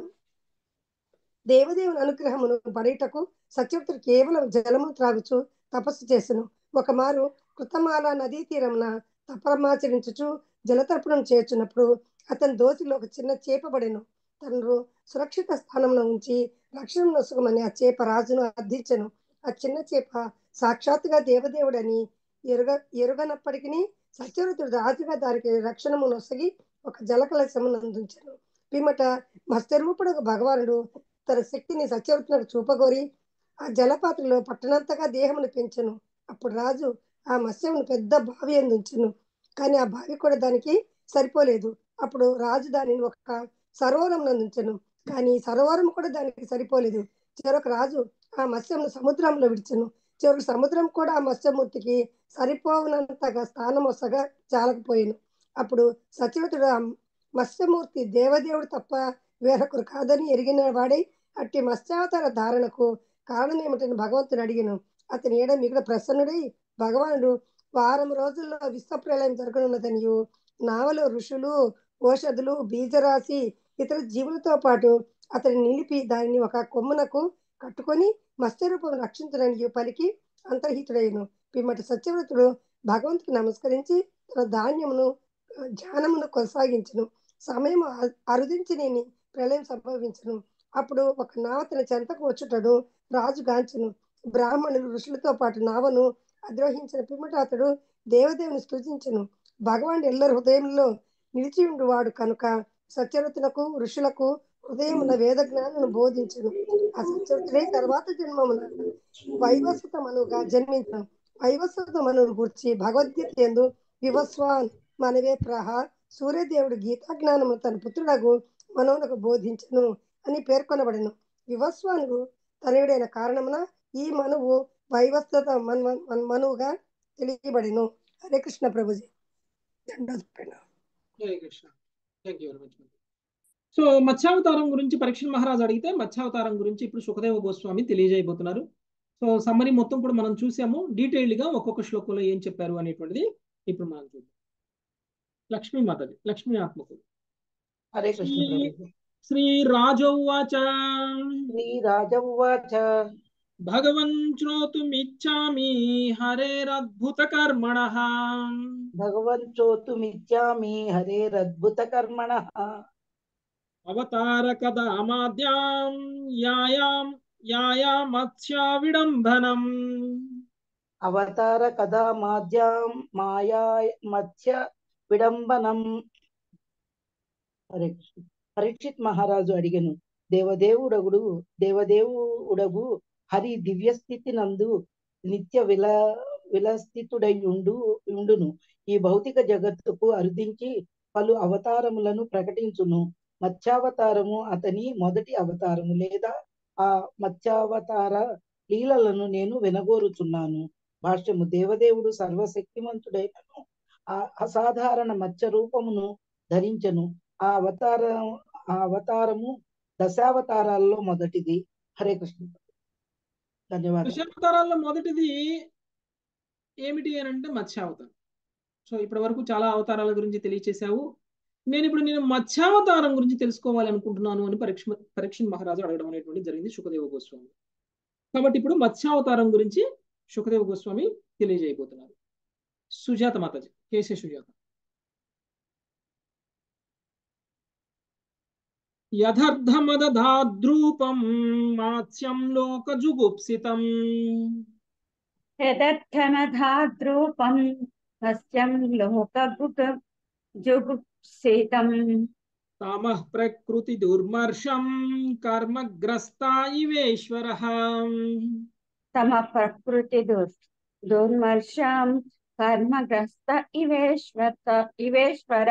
S6: దేవదేవుని అనుగ్రహమును పడేటకు సత్యవతుడు కేవలం జలము త్రాగుచు తపస్సు చేసెను ఒక మారు కృతమాల నదీ తీరమున తపరమాచరించుచు జలతర్పణం చేర్చున్నప్పుడు అతని దోసిలో ఒక చిన్న చేప పడెను తను సురక్షిత స్థానంలో ఉంచి రక్షణ నొసుగమని ఆ చేప రాజును అర్థించెను ఆ చిన్న చేప సాక్షాత్తుగా దేవదేవుడని ఎరుగ ఎరుగనప్పటికీ సత్యవతుడు రాజుగా దానికి రక్షణము నొసగి ఒక జలకలశమును అందించను పిమ్మట మత్స్యరూపుడు భగవానుడు తన శక్తిని సత్యవతులకు చూపగోరి ఆ జలపాత్రలో పట్టణంతగా దేహమును పెంచను అప్పుడు రాజు ఆ మత్స్యమును పెద్ద బావి అందించను కానీ ఆ బావి కూడా దానికి సరిపోలేదు అప్పుడు రాజు దానిని ఒక సరోవరం అందించను కానీ సరోవరం కూడా దానికి సరిపోలేదు చివరకు రాజు ఆ మత్స్యంను సముద్రంలో విడిచను చివరికి సముద్రం కూడా ఆ మత్స్యమూర్తికి సరిపోనంతగా స్థానం వసగా చాలకపోయాను అప్పుడు సచివతుడు ఆ మత్స్యమూర్తి దేవదేవుడు తప్ప వేరొకరు కాదని ఎరిగిన వాడై అట్టి మత్స్యావతార ధారణకు కారణం ఏమిటని భగవంతుని అడిగాను అతని ఏడ మిగిలిన ప్రసన్నుడై భగవానుడు వారం రోజుల్లో విశ్వప్రలయం జరగనున్నదనియు నావలో ఋషులు ఓషధులు బీజరాశి ఇతర జీవులతో పాటు అతని నిలిపి దానిని ఒక కొమ్మునకు కట్టుకొని మత్స్యరూపం రక్షించడానికి పలికి అంతర్హితుడైను పిమ్మటి సత్యవ్రతుడు భగవంతుకు నమస్కరించి తన ధాన్యమును ధ్యానమును కొనసాగించను సమయం అరుదించి నేను ప్రళయం సంభవించను అప్పుడు ఒక నావ తన చెంతకు వచ్చుటను రాజు గాంచును బ్రాహ్మణులు ఋషులతో పాటు నావను అద్రోహించిన పిమ్మట అతడు దేవదేవుని స్థుతించను భగవాన్ ఎల్లరి హృదయంలో నిలిచి ఉండువాడు కనుక సత్యవతులకు ఋషులకు హృదయమున వేద జ్ఞానను బోధించను ఆ సత్యవతుడే తర్వాత జన్మమున వైవస్వత మనుగా జన్మించను వైవస్వత మనుని గురించి భగవద్గీత ఎందు వివస్వాన్ మనవే ప్రహ సూర్యదేవుడు గీతాజ్ఞానము తన పుత్రుడగు మనవులకు బోధించను అని పేర్కొనబడను వివస్వానుడు తనయుడైన కారణమున ఈ మనువు వైవస్వత మన్వ- మన్- మనువుగా తెలియబడిను హరే కృష్ణ ప్రభుజీ దండాలు ప్రణామం.
S1: జై Krishna thank you very much so మత్స్యావతారం గురించి పరీక్ష మహారాజ్ అడిగితే మత్స్యావతారం గురించి ఇప్పుడు సుఖదేవ గోస్వామి తెలియజేయబోతున్నారు సో సమ్మరీ మొత్తం కూడా మనం చూసాము డీటెయిల్డ్ గా ఒక్కొక్క శ్లోకంలో ఏం చెప్పారు అనేటువంటిది ఇప్పుడు మనం చూద్దాం లక్ష్మీ మాతది లక్ష్మీ ఆత్మకు
S7: హరే కృష్ణ ప్రభు
S1: శ్రీ రాజోవాచ
S7: శ్రీరాజ ఉవాచ
S1: భగవన్ శ్రోతుమిచ్చామి హరేరద్భుత కర్మణ
S7: భగవన్ చోతుమిచ్చామి హరేరద్భుత కర్మణ
S1: అవతార కదామాద్యాం యాయాం యాయామత్స్య విడంబనం
S7: అవతార కథా మాధ్యాం మాయా మత్స్య విడంబనం హరే కృష్ణ పరీక్షిత్ మహారాజు అడిగను దేవదేవుడగుడు దేవదేవుడగు హరి దివ్య స్థితి నందు నిత్య విల విలస్థితుడై ఉండు ఉండును ఈ భౌతిక జగత్తుకు అరుదించి పలు అవతారములను ప్రకటించును మత్స్యావతారము అతని మొదటి అవతారము లేదా ఆ మత్స్యావతార లీలలను నేను వినగోరుచున్నాను భాష్యము దేవదేవుడు సర్వశక్తిమంతుడైనను ఆ అసాధారణ మత్స్య రూపమును ధరించను ఆ అవతారం ఆ అవతారము దశావతారాల్లో మొదటిది హరే కృష్ణ ధన్యవాదాలు
S1: దశావతారాల్లో మొదటిది ఏమిటి అని అంటే మత్స్యావతారం సో ఇప్పటి వరకు చాలా అవతారాల గురించి తెలియచేశావు నేను ఇప్పుడు నేను మత్స్యావతారం గురించి తెలుసుకోవాలి అనుకుంటున్నాను అని పరీక్ష పరీక్ష మహారాజు అడగడం అనేటువంటి జరిగింది సుఖదేవ గోస్వామి కాబట్టి ఇప్పుడు మత్స్యావతారం గురించి సుఖదేవ గోస్వామి తెలియజేయబోతున్నారు సుజాత మాతాజీ కేసే సుజాత యథర్థమదధాద్రూపం మాత్స్యం లోకజుగుప్సితం
S8: యదర్థమధాద్రూపం హస్యం లోకగుగ జుగుప్సితం
S1: తమః ప్రకృతి దుర్మర్షం కర్మగ్రస్తా ఇవేశ్వర
S8: తమ ప్రకృతి దుర్ దుర్మర్షం కర్మగ్రస్త ఇవేశ్వర ఇవేశ్వర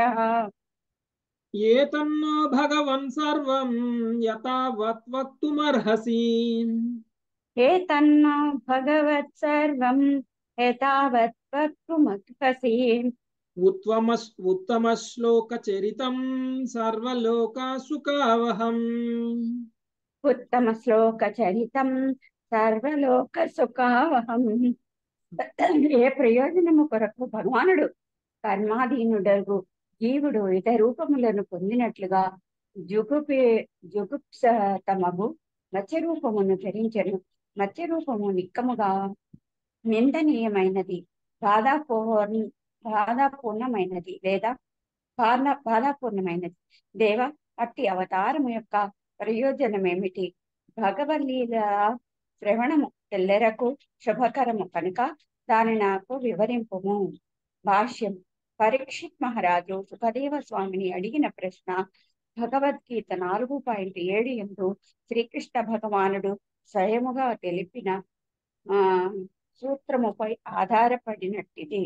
S1: ఏతన్నో భగవన్ సర్వం యథావత్ వక్తుమర్హసి
S8: ఏతన్నో భగవత్ సర్వం ఏతావత్ వక్తుమర్హసి
S1: ఉత్తమస్ ఉత్తమ శ్లోక చరితం సర్వలోక సుఖావహం
S8: ఉత్తమ శ్లోక చరితం సర్వలోక సుఖావహం ఏ ప్రయోజనము కొరకు భగవానుడు కర్మాధీనుడగు జీవుడు ఇత రూపములను పొందినట్లుగా జుగుపే జుగుప్సతమగు మత్స్య రూపమును ధరించను మత్స్య రూపము నిక్కముగా నిందనీయమైనది బాధాపూర్ణ బాధాపూర్ణమైనది లేదా బాధ బాధాపూర్ణమైనది దేవ అట్టి అవతారము యొక్క ప్రయోజనం ఏమిటి భగవల్లీల శ్రవణము తెల్లెరకు శుభకరము కనుక దాని నాకు వివరింపుము భాష్యం పరీక్షిత్ మహారాజు సుఖదేవ స్వామిని అడిగిన ప్రశ్న భగవద్గీత నాలుగు పాయింట్ ఏడు ఎందు శ్రీకృష్ణ భగవానుడు స్వయముగా తెలిపిన ఆ సూత్రముపై ఆధారపడినట్టిది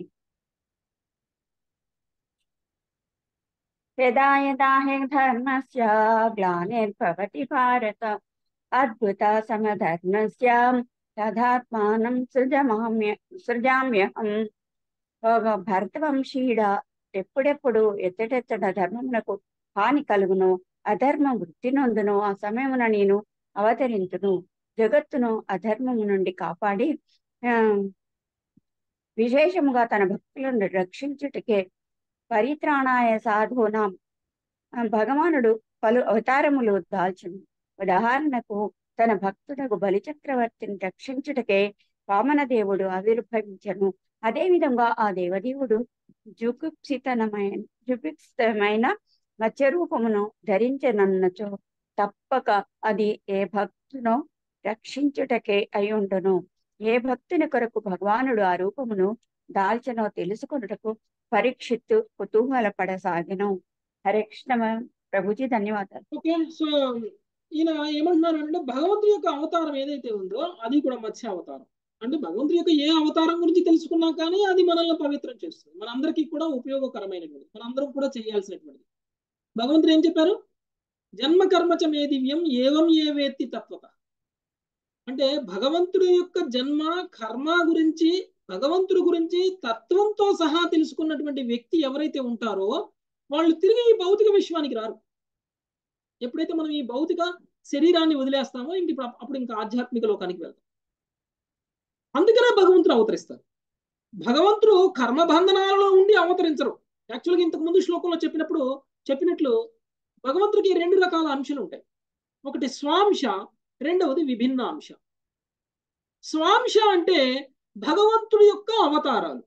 S8: యదా యదా హి ధర్మస్య గ్లానిర్భవతి భారత అద్భుత సమధర్మస్య తదాత్మానం సృజమామ్య సృజామ్యహం ఒక భరతవంశీయుడ ఎప్పుడెప్పుడు ఎత్తడెత్తడ ధర్మమునకు హాని కలుగును అధర్మం వృత్తి నొందును ఆ సమయమున నేను అవతరించును జగత్తును అధర్మము నుండి కాపాడి ఆ విశేషముగా తన భక్తులను రక్షించుటకే పరిత్రాణాయ సాధూనాం ఆ భగవానుడు పలు అవతారములు దాల్చును ఉదాహరణకు తన భక్తుడకు బలిచక్రవర్తిని రక్షించుటకే వామనదేవుడు ఆవిర్భవించను అదే విధంగా ఆ దేవదేవుడు జుగుప్సితనమైన జుగుప్సితమైన మత్స్యరూపమును ధరించనన్నచో తప్పక అది ఏ భక్తునో రక్షించుటకే అయ్యుండును ఏ భక్తుని కొరకు భగవానుడు ఆ రూపమును దాల్చనో తెలుసుకొనుటకు పరీక్షిత్తు కుతూహల పడసాగెను హరే కృష్ణ ప్రభుజీ ధన్యవాదాలు
S1: ఓకే సో ఈయన ఏమంటున్నారు అంటే భగవంతుడి యొక్క అవతారం ఏదైతే ఉందో అది కూడా మత్స్య అవతారం అంటే భగవంతుడి యొక్క ఏ అవతారం గురించి తెలుసుకున్నా కానీ అది మనల్ని పవిత్రం చేస్తుంది మనందరికీ కూడా ఉపయోగకరమైనటువంటిది మనందరం కూడా చేయాల్సినటువంటిది భగవంతుడు ఏం చెప్పారు జన్మ కర్మచ మే దివ్యం ఏవం ఏ వేత్తి తత్వత అంటే భగవంతుడి యొక్క జన్మ కర్మ గురించి భగవంతుడి గురించి తత్వంతో సహా తెలుసుకున్నటువంటి వ్యక్తి ఎవరైతే ఉంటారో వాళ్ళు తిరిగి ఈ భౌతిక విశ్వానికి రారు ఎప్పుడైతే మనం ఈ భౌతిక శరీరాన్ని వదిలేస్తామో ఇంక ఇప్పుడు అప్పుడు ఇంకా ఆధ్యాత్మిక లోకానికి వెళ్తాం అందుకనే భగవంతుడు అవతరిస్తారు భగవంతుడు కర్మబంధనాలలో ఉండి అవతరించరు యాక్చువల్గా ఇంతకు ముందు శ్లోకంలో చెప్పినప్పుడు చెప్పినట్లు భగవంతుడికి రెండు రకాల అంశాలు ఉంటాయి ఒకటి స్వాంశ రెండవది విభిన్న అంశ స్వాంశ అంటే భగవంతుడి యొక్క అవతారాలు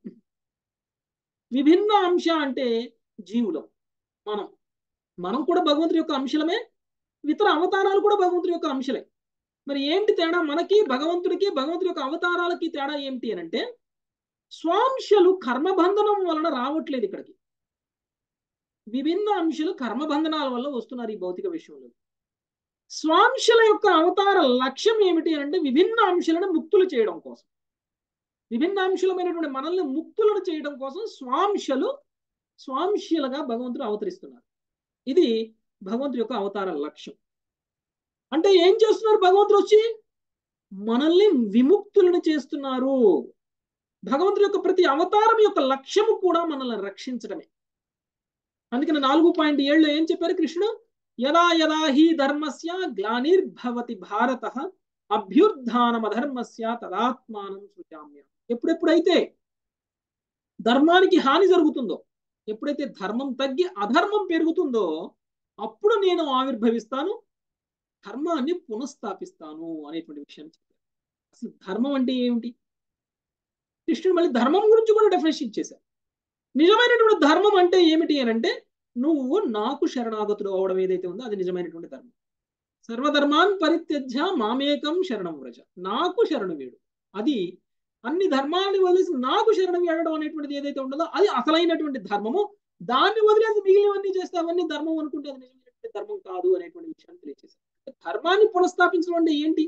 S1: విభిన్న అంశ అంటే జీవులం మనం మనం కూడా భగవంతుడి యొక్క అంశలమే ఇతర అవతారాలు కూడా భగవంతుడి యొక్క అంశలే మరి ఏంటి తేడా మనకి భగవంతుడికి భగవంతుడి యొక్క అవతారాలకి తేడా ఏమిటి అని అంటే స్వాంశలు కర్మబంధనం వలన రావట్లేదు ఇక్కడికి విభిన్న అంశాలు కర్మబంధనాల వల్ల వస్తున్నారు ఈ భౌతిక విషయంలో స్వాంశల యొక్క అవతార లక్ష్యం ఏమిటి అంటే విభిన్న అంశాలను ముక్తులు చేయడం కోసం విభిన్న అంశలమైనటువంటి మనల్ని ముక్తులను చేయడం కోసం స్వాంశలు స్వాంశలుగా భగవంతుడు అవతరిస్తున్నారు ఇది భగవంతుడి యొక్క అవతార లక్ష్యం అంటే ఏం చేస్తున్నారు భగవంతుడు వచ్చి మనల్ని విముక్తులను చేస్తున్నారు భగవంతుడి యొక్క ప్రతి అవతారం యొక్క లక్ష్యము కూడా మనల్ని రక్షించడమే అందుకని నాలుగు పాయింట్ ఏళ్ళు ఏం చెప్పారు కృష్ణుడు యదా యదా హి ధర్మస్య గ్లానిర్భవతి భారత అభ్యుర్ధానమధర్మస్య తదాత్మానం సృజామ్య ఎప్పుడెప్పుడైతే ధర్మానికి హాని జరుగుతుందో ఎప్పుడైతే ధర్మం తగ్గి అధర్మం పెరుగుతుందో అప్పుడు నేను ఆవిర్భవిస్తాను ధర్మాన్ని పునఃస్థాపిస్తాను అనేటువంటి విషయాన్ని చెప్పారు అసలు ధర్మం అంటే ఏమిటి కృష్ణుడు మళ్ళీ ధర్మం గురించి కూడా డెఫినేషన్ ఇచ్చేశారు నిజమైనటువంటి ధర్మం అంటే ఏమిటి అని అంటే నువ్వు నాకు శరణాగతుడు అవడం ఏదైతే ఉందో అది నిజమైనటువంటి ధర్మం సర్వధర్మాన్ పరిత్యజ్య మామేకం శరణం వ్రజ నాకు శరణు వేడు అది అన్ని ధర్మాన్ని వదిలేసి నాకు శరణం వేయడం అనేటువంటిది ఏదైతే ఉండదో అది అసలైనటువంటి ధర్మము దాన్ని వదిలేసి మిగిలినవన్నీ చేస్తే అవన్నీ ధర్మం అనుకుంటే అది నిజమైనటువంటి ధర్మం కాదు అనేటువంటి విషయాన్ని తెలియజేశారు ధర్మాన్ని పునఃస్థాపించడం అంటే ఏంటి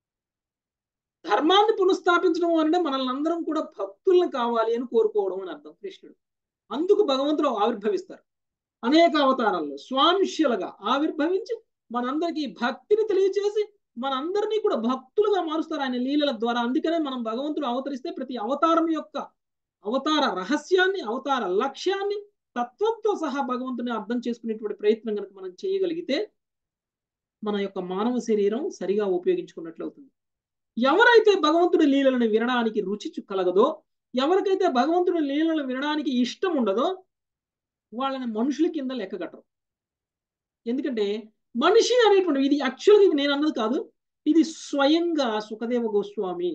S1: ధర్మాన్ని పునఃస్థాపించడం అంటే మనల్ని అందరం కూడా భక్తులను కావాలి అని కోరుకోవడం అని అర్థం కృష్ణుడు అందుకు భగవంతుడు ఆవిర్భవిస్తారు అనేక అవతారాల్లో స్వాంశలుగా ఆవిర్భవించి మనందరికీ భక్తిని తెలియచేసి మనందరినీ కూడా భక్తులుగా మారుస్తారు ఆయన లీలల ద్వారా అందుకనే మనం భగవంతుడు అవతరిస్తే ప్రతి అవతారం యొక్క అవతార రహస్యాన్ని అవతార లక్ష్యాన్ని తత్వంతో సహా భగవంతుని అర్థం చేసుకునేటువంటి ప్రయత్నం కనుక మనం చేయగలిగితే మన యొక్క మానవ శరీరం సరిగా ఉపయోగించుకున్నట్లు అవుతుంది ఎవరైతే భగవంతుడి లీలలను వినడానికి రుచి కలగదో ఎవరికైతే భగవంతుడి లీలలను వినడానికి ఇష్టం ఉండదో వాళ్ళని మనుషుల కింద లెక్కగట్టరు ఎందుకంటే మనిషి అనేటువంటి ఇది యాక్చువల్గా ఇది నేను అన్నది కాదు ఇది స్వయంగా సుఖదేవ గోస్వామి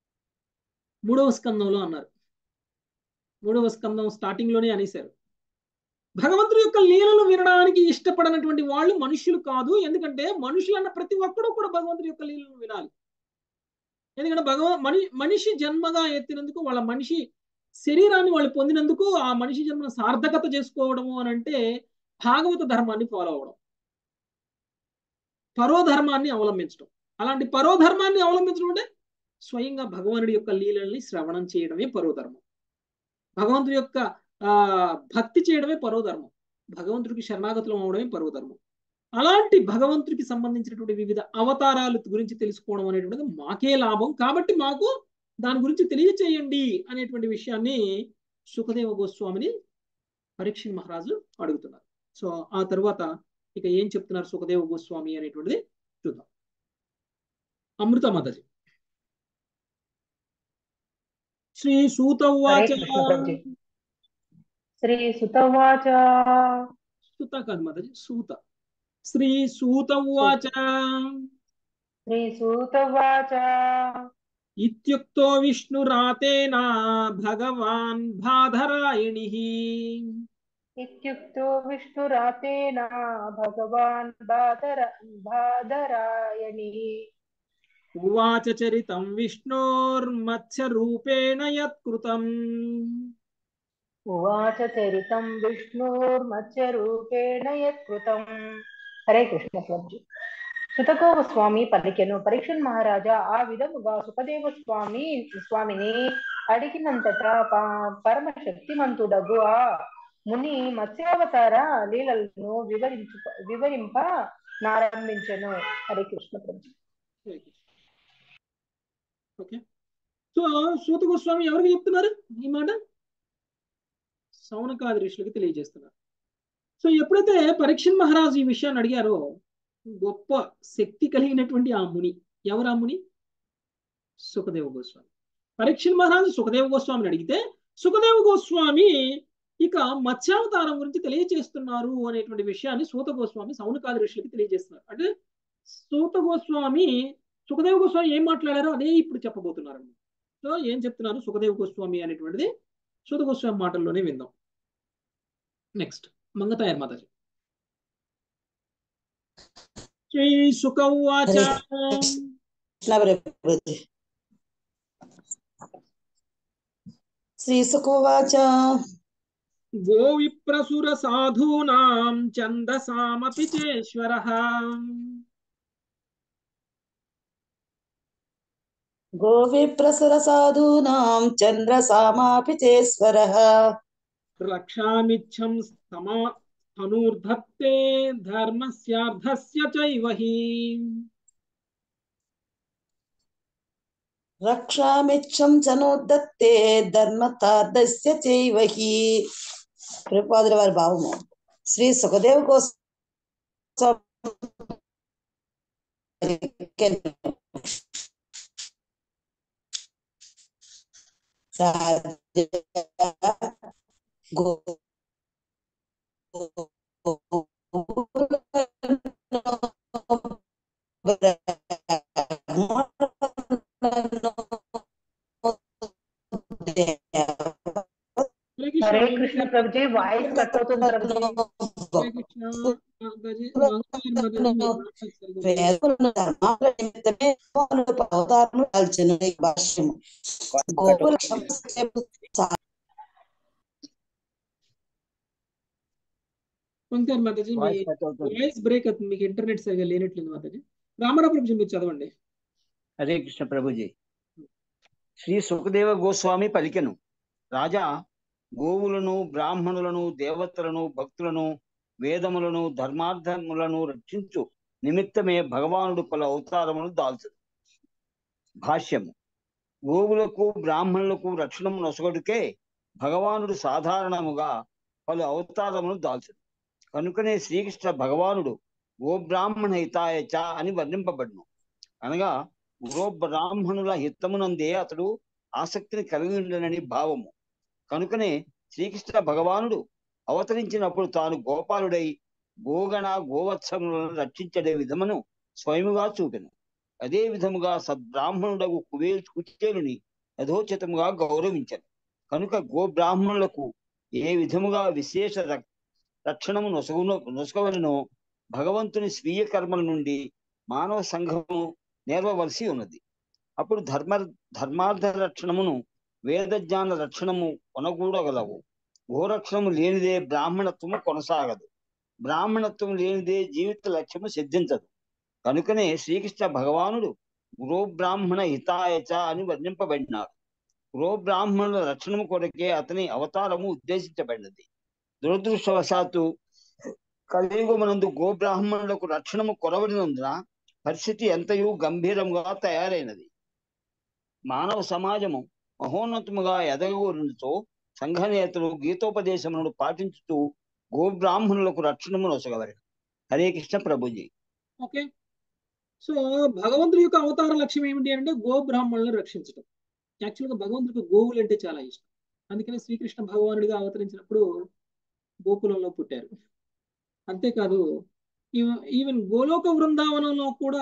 S1: మూడవ స్కందంలో అన్నారు మూడవ స్కందం స్టార్టింగ్ లోనే అనేశారు భగవంతుడి యొక్క లీలలు వినడానికి ఇష్టపడనటువంటి వాళ్ళు మనుషులు కాదు ఎందుకంటే మనుషులు అన్న ప్రతి ఒక్కడూ కూడా భగవంతుడి యొక్క లీలను వినాలి ఎందుకంటే భగవ మని మనిషి జన్మగా ఎత్తినందుకు వాళ్ళ మనిషి శరీరాన్ని వాళ్ళు పొందినందుకు ఆ మనిషి జన్మను సార్థకత చేసుకోవడము అని అంటే భాగవత ధర్మాన్ని ఫాలో అవడం పరోధర్మాన్ని అవలంబించడం అలాంటి పరోధర్మాన్ని అవలంబించడం అంటే స్వయంగా భగవానుడి యొక్క లీలల్ని శ్రవణం చేయడమే పరోధర్మం భగవంతుడి యొక్క ఆ భక్తి చేయడమే పరోధర్మం భగవంతుడికి శరణాగతులం అవడమే పరోధర్మం అలాంటి భగవంతుడికి సంబంధించినటువంటి వివిధ అవతారాలు గురించి తెలుసుకోవడం అనేటువంటిది మాకే లాభం కాబట్టి మాకు దాని గురించి తెలియచేయండి అనేటువంటి విషయాన్ని సుఖదేవ గోస్వామిని పరీక్ష మహారాజు అడుగుతున్నారు సో ఆ తరువాత ఇక ఏం చెప్తున్నారు సుఖదేవ గోస్వామి అనేటువంటిది చూద్దాం అమృత మదజి శ్రీ సూత ఉవాచ
S9: శ్రీ సుతవాచ
S1: సూత కాదు మదజి సూత శ్రీ సూత ఉవాచ
S9: శ్రీ సూతవాచ
S1: ఇత్యుక్తో విష్ణురాతేన భగవాన్ బాధరాయణి
S9: ఇత్యుక్తో విష్ణురాతేన భగవాన్ బాధర బాధరాయణి
S1: ఉవాచ చరితం విష్ణోర్మత్స్య రూపేణ యత్కృతం
S9: ఉవాచ చరితం విష్ణుర్మత్స్య రూపేణ యత్కృతం హరే కృష్ణ ప్రభుజీ శుతకోవ స్వామి పలికెను పరీక్షన్ మహారాజా ఆ విధముగా సుఖదేవ స్వామి స్వామిని అడిగినంతటా ప- పరమ శక్తిమంతుడగు ఆ ముని మత్స్యావతార లీలలను వివరించు వివరింప నారంభించెను హరే కృష్ణ ప్రభు
S1: ఓకే సో సూత గోస్వామి ఎవరికి చెప్తున్నారు ఈ మాట సౌనకాది ఋషులకి తెలియజేస్తున్నారు సో ఎప్పుడైతే పరీక్షన్ మహారాజు ఈ విషయాన్ని అడిగారో గొప్ప శక్తి కలిగినటువంటి ఆ ముని ఎవరు ఆ ముని సుఖదేవ గోస్వామి పరీక్షన్ మహారాజు సుఖదేవ గోస్వామిని అడిగితే సుఖదేవ గోస్వామి ఇక మత్స్యావతారం గురించి తెలియజేస్తున్నారు అనేటువంటి విషయాన్ని సూత గోస్వామి సౌనకాది ఋషులకి తెలియజేస్తున్నారు అంటే సూత గోస్వామి సుఖదేవ గోస్వామి ఏం మాట్లాడారో అదే ఇప్పుడు చెప్పబోతున్నారు సో ఏం చెప్తున్నారు సుఖదేవ గోస్వామి అనేటువంటిది సూత గోస్వామి మాటల్లోనే విందాం నెక్స్ట్ మంగతాయర్ మాతాజీ శ్రీ సుఖ ఉవాచ
S7: కృష్ణ ప్రభుజీ శ్రీసుకువాచ
S1: గో విప్రసుర సాధూనాం ఛందసామపి చేశ్వర
S7: గోవిప్రసుర సాధూనాం చంద్రసామాపి చేశ్వర
S1: రక్షామిచ్చం సమా ధనుర్ధత్తే ధర్మస్యార్థస్య చైవ హి
S7: రక్షామిచ్చం చనోదత్తే ధర్మతార్థస్య చైవహి ప్రభుపాదుల వారి భావము శ్రీ సుఖదేవ్ కోసం
S9: హరే కృష్ణ ప్రభుజీ వాయిస్ కట్ అవుతుంది ప్రభుజీ
S1: హరే కృష్ణ మాతాజీ మంగతాయర్ మాతాజీ మీ మాట సరిగ్గా లేదు.
S7: వేదములను ధర్మాల నిమిత్తమే మానవుడు అవతారము దాల్చెను ఈ భాష్యము గోకుల
S1: మంగతాయర్ మాతాజీ మీ
S10: వాయిస్ కట్ అవుతుంది
S1: వాయిస్ బ్రేక్ అవుతుంది మీకు ఇంటర్నెట్ సరిగా లేనట్లేదు మాతాజీ రామారావు ప్రభుజీ మీరు చదవండి
S10: హరే కృష్ణ ప్రభుజీ శ్రీ సుఖదేవ గోస్వామి పలికెను రాజా గోవులను బ్రాహ్మణులను దేవతలను భక్తులను వేదములను ధర్మార్థములను రక్షించు నిమిత్తమే భగవానుడు పలు అవతారములు దాల్చు భాష్యము గోవులకు బ్రాహ్మణులకు రక్షణము నొసగడుకే భగవానుడు సాధారణముగా పలు అవతారములు దాల్చడు కనుకనే శ్రీకృష్ణ భగవానుడు గో బ్రాహ్మణ హితాయ చ అని వర్ణింపబడును అనగా గో బ్రాహ్మణుల హితమునందే అతడు ఆసక్తిని కలిగి ఉండనని భావము కనుకనే శ్రీకృష్ణ భగవానుడు అవతరించినప్పుడు తాను గోపాలుడై గోగణ గోవత్సములను రక్షించడే విధమును స్వయముగా చూపెను అదే విధముగా సద్బ్రాహ్మణుడకు కువే కుచేలుని యథోచితముగా గౌరవించను కనుక గో బ్రాహ్మణులకు ఏ విధముగా విశేష రక్- రక్షణము నొసగునో నొసగవలనో భగవంతుని స్వీయ కర్మల నుండి మానవ సంఘము నేర్వవలసి ఉన్నది అప్పుడు ధర్మ ధర్మార్థ రక్షణమును వేద జ్ఞాన రక్షణము కొనగూడగలవు గోరక్షణము లేనిదే బ్రాహ్మణత్వము కొనసాగదు బ్రాహ్మణత్వం లేనిదే జీవిత లక్ష్యము సిద్ధించదు కనుకనే శ్రీకృష్ణ భగవానుడు గృహ బ్రాహ్మణ హితాయచ అని వర్ణింపబడినాడు గృహ బ్రాహ్మణుల రక్షణము కొరకే అతని అవతారము ఉద్దేశించబడినది దురదృష్టవశాత్తు కలియుగమునందు గో బ్రాహ్మణులకు రక్షణము కొరవడినందున పరిస్థితి ఎంతయూ గంభీరంగా తయారైనది మానవ సమాజము మహోన్నతముగా ఎదగూరుతో సంఘనేతలు గీతోపదేశములను పాటించుతూ గో బ్రాహ్మణులకు రక్షణము నొసగవలను హరే కృష్ణ ప్రభుజీ
S1: ఓకే సో భగవంతుడి యొక్క అవతార లక్ష్యం ఏమిటి అంటే గో బ్రాహ్మణులను రక్షించడం యాక్చువల్గా భగవంతుడికి గోవులు అంటే చాలా ఇష్టం అందుకనే శ్రీకృష్ణ భగవానుడిగా అవతరించినప్పుడు గోకులంలో పుట్టారు అంతేకాదు ఈవ- ఈవెన్ గోలోక బృందావనంలో కూడా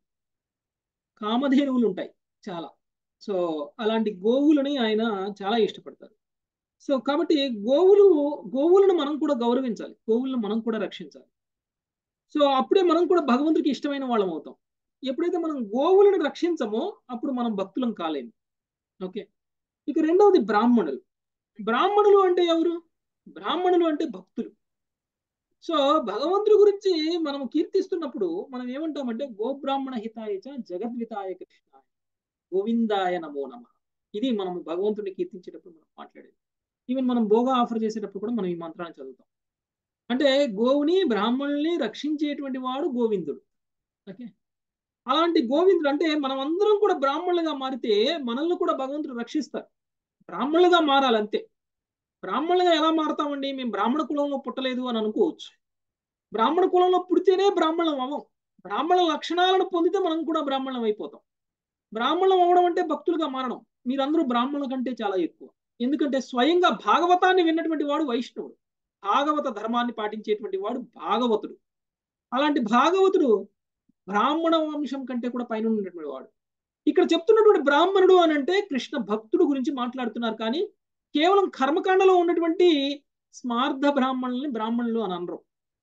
S1: కామధేనువులు ఉంటాయి చాలా సో అలాంటి గోవులని ఆయన చాలా ఇష్టపడతారు సో కాబట్టి గోవులు గోవులను మనం కూడా గౌరవించాలి గోవులను మనం కూడా రక్షించాలి సో అప్పుడే మనం కూడా భగవంతుడికి ఇష్టమైన వాళ్ళం అవుతాం ఎప్పుడైతే మనం గోవులను రక్షించమో అప్పుడు మనం భక్తులం కాలేము ఓకే ఇక రెండవది బ్రాహ్మణులు బ్రాహ్మణులు అంటే ఎవరు బ్రాహ్మణులు అంటే భక్తులు సో భగవంతుడి గురించి మనం కీర్తిస్తున్నప్పుడు మనం ఏమంటామంటే గోబ్రాహ్మణ హితాయచ జగద్వితాయ కృష్ణాయ గోవిందాయ నమో నమ ఇది మనం భగవంతుడిని కీర్తించేటప్పుడు మనం మాట్లాడేది ఈవెన్ మనం భోగా ఆఫర్ చేసేటప్పుడు కూడా మనం ఈ మంత్రాన్ని చదువుతాం అంటే గోవుని బ్రాహ్మణుల్ని రక్షించేటువంటి వాడు గోవిందుడు ఓకే అలాంటి గోవిందుడు అంటే మనం అందరం కూడా బ్రాహ్మణులుగా మారితే మనల్ని కూడా భగవంతుడు రక్షిస్తారు బ్రాహ్మణులుగా మారాలి అంతే బ్రాహ్మణులుగా ఎలా మారతామండి మేము బ్రాహ్మణ కులంలో పుట్టలేదు అని అనుకోవచ్చు బ్రాహ్మణ కులంలో పుడితేనే బ్రాహ్మణం అవ్వం బ్రాహ్మణ లక్షణాలను పొందితే మనం కూడా బ్రాహ్మణం అయిపోతాం బ్రాహ్మణం అవ్వడం అంటే భక్తులుగా మారడం మీరందరూ బ్రాహ్మణుల కంటే చాలా ఎక్కువ ఎందుకంటే స్వయంగా భాగవతాన్ని విన్నటువంటి వాడు వైష్ణవుడు భాగవత ధర్మాన్ని పాటించేటువంటి వాడు భాగవతుడు అలాంటి భాగవతుడు బ్రాహ్మణ వంశం కంటే కూడా పైన ఉన్నటువంటి వాడు ఇక్కడ చెప్తున్నటువంటి బ్రాహ్మణుడు అని అంటే కృష్ణ భక్తుడు గురించి మాట్లాడుతున్నారు కానీ కేవలం కర్మకాండలో ఉన్నటువంటి స్మార్థ బ్రాహ్మణుల్ని బ్రాహ్మణులు అని అనరు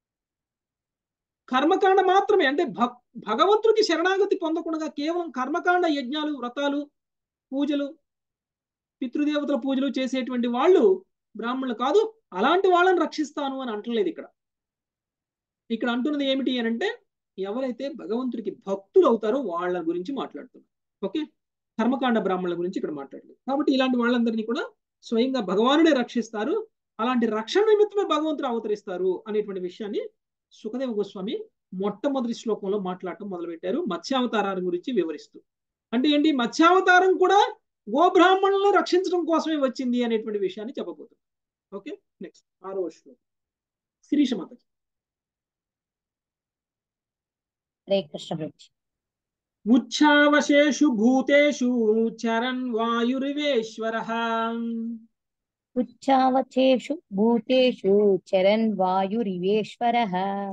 S1: కర్మకాండ మాత్రమే అంటే భక్ భగవంతుడికి శరణాగతి పొందకుండా కేవలం కర్మకాండ యజ్ఞాలు వ్రతాలు పూజలు పితృదేవతల పూజలు చేసేటువంటి వాళ్ళు బ్రాహ్మణులు కాదు అలాంటి వాళ్ళని రక్షిస్తాను అని అంటలేదు ఇక్కడ ఇక్కడ అంటున్నది ఏమిటి అని అంటే ఎవరైతే భగవంతుడికి భక్తులు అవుతారో వాళ్ళ గురించి మాట్లాడుతున్నారు ఓకే కర్మకాండ బ్రాహ్మణుల గురించి ఇక్కడ మాట్లాడలేదు కాబట్టి ఇలాంటి వాళ్ళందరినీ కూడా స్వయంగా భగవానుడే రక్షిస్తారు అలాంటి రక్షణ నిమిత్తమే భగవంతుడు అవతరిస్తారు అనేటువంటి విషయాన్ని సుఖదేవ గోస్వామి మొట్టమొదటి శ్లోకంలో మాట్లాడటం మొదలుపెట్టారు మత్స్యావతారాన్ని గురించి వివరిస్తూ అంటే ఏంటి మత్స్యావతారం కూడా గోబ్రాహ్మణులను రక్షించడం కోసమే వచ్చింది అనేటువంటి విషయాన్ని చెప్పబోతుంది ఓకే నెక్స్ట్ ఆరో శ్లోకం శిరీష మాతకి
S11: హరే కృష్ణ ప్రభు
S1: ఉచ్ఛావశేషు భూతేషు చరన్ వాయురివేశ్వర
S11: ఉచ్చావచేషు భూతేషు చరన్ వాయురివేశ్వరః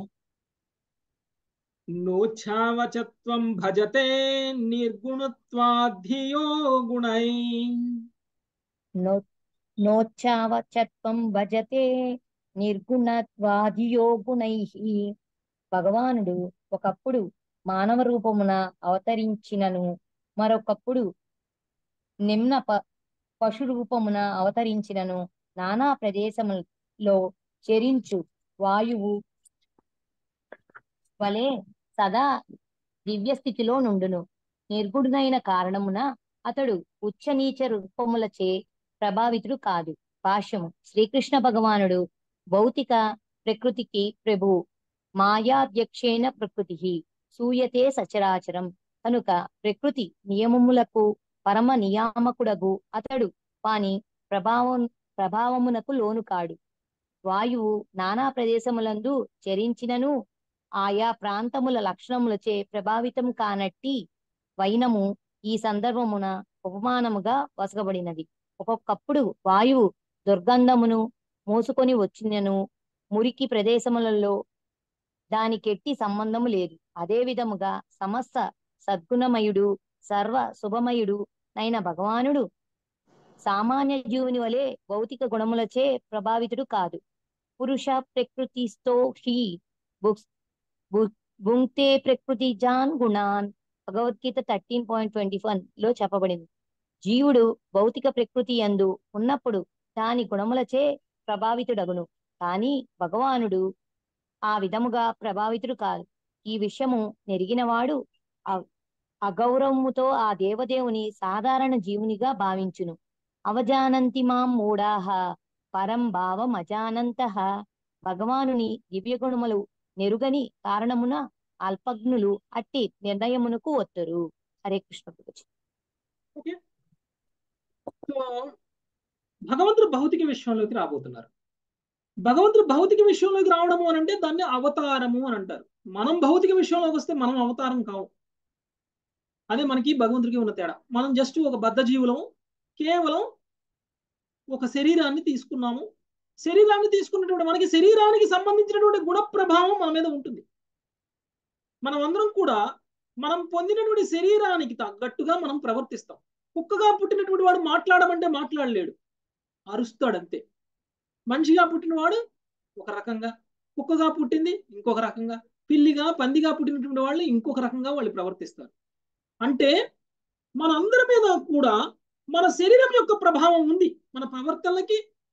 S1: నోచ్ఛావచత్వం భజతే నిర్గుణత్వాధియో గుణై
S11: నో నోచ్చావచత్వం భజతే నిర్గుణత్వాదియో గుణైః భగవానుడు ఒకప్పుడు మానవ రూపమున అవతరించినను మరొకప్పుడు నిమ్న ప పశు రూపమున అవతరించినను నానా ప్రదేశములో చెరించు వాయువు వలె సదా దివ్య స్థితిలో నుండును నిర్గుణుడైన కారణమున అతడు ఉచ్చ నీచ రూపములచే ప్రభావితుడు కాదు భాష్యము శ్రీకృష్ణ భగవానుడు భౌతిక ప్రకృతికి ప్రభు మాయాధ్యక్షేణ ప్రకృతి సూయతే సచరాచరం కనుక ప్రకృతి నియమములకు పరమ నియామకుడగు అతడు వాని ప్రభావం ప్రభావమునకు లోను కాడు వాయువు నానా ప్రదేశములందు చరించినను ఆయా ప్రాంతముల లక్షణములచే ప్రభావితం కానట్టి వైనము ఈ సందర్భమున ఉపమానముగా వసగబడినది ఒక్కొక్కప్పుడు వాయువు దుర్గంధమును మోసుకొని వచ్చినను మురికి ప్రదేశములలో దానికెట్టి సంబంధము లేదు అదే విధముగా సమస్త సద్గుణమయుడు సర్వ శుభమయుడు నైన భగవానుడు సామాన్య జీవుని వలె భౌతిక గుణములచే ప్రభావితుడు కాదు పురుష ప్రకృతిస్తో షీ భుంక్తే ప్రకృతి జాన్ గుణాన్ Bhagavad Gita thirteen point twenty one లో చెప్పబడింది జీవుడు భౌతిక ప్రకృతి యందు ఉన్నప్పుడు దాని గుణములచే ప్రభావితుడగును కానీ భగవానుడు ఆ విధముగా ప్రభావితుడు కాదు ఈ విషయము నెరిగినవాడు అగౌరవముతో ఆ దేవదేవుని సాధారణ జీవునిగా భావించును అవజానంతి మాం మూఢాహ పరం భావం అజానంత భగవానుని దివ్య గుణములు నెరుగని కారణమున అల్పజ్ఞులు అట్టి నిర్ణయమునకు వత్తరు హరే కృష్ణ
S1: ఓకే సో భగవంతుడు భౌతిక విషయంలోకి రాబోతున్నారు భగవంతుడు భౌతిక విషయంలోకి రావడము అని అంటే దాన్ని అవతారము అని అంటారు మనం భౌతిక విషయంలోకి వస్తే మనం అవతారం కావు అదే మనకి భగవంతుడికి ఉన్న తేడా మనం జస్ట్ ఒక బద్ధ జీవులము కేవలం ఒక శరీరాన్ని తీసుకున్నాము శరీరాన్ని తీసుకున్నటువంటి మనకి శరీరానికి సంబంధించినటువంటి గుణ ప్రభావం మన మీద ఉంటుంది మనం అందరం కూడా మనం పొందినటువంటి శరీరానికి తగ్గట్టుగా మనం ప్రవర్తిస్తాం కుక్కగా పుట్టినటువంటి వాడు మాట్లాడమంటే మాట్లాడలేడు అరుస్తాడంతే మనిషిగా పుట్టినవాడు ఒక రకంగా కుక్కగా పుట్టింది ఇంకొక రకంగా పిల్లిగా పందిగా పుట్టినటువంటి వాళ్ళు ఇంకొక రకంగా వాళ్ళు ప్రవర్తిస్తారు అంటే మనందరి మీద కూడా మన శరీరం యొక్క ప్రభావం ఉంది మన ప్రవర్తనలకి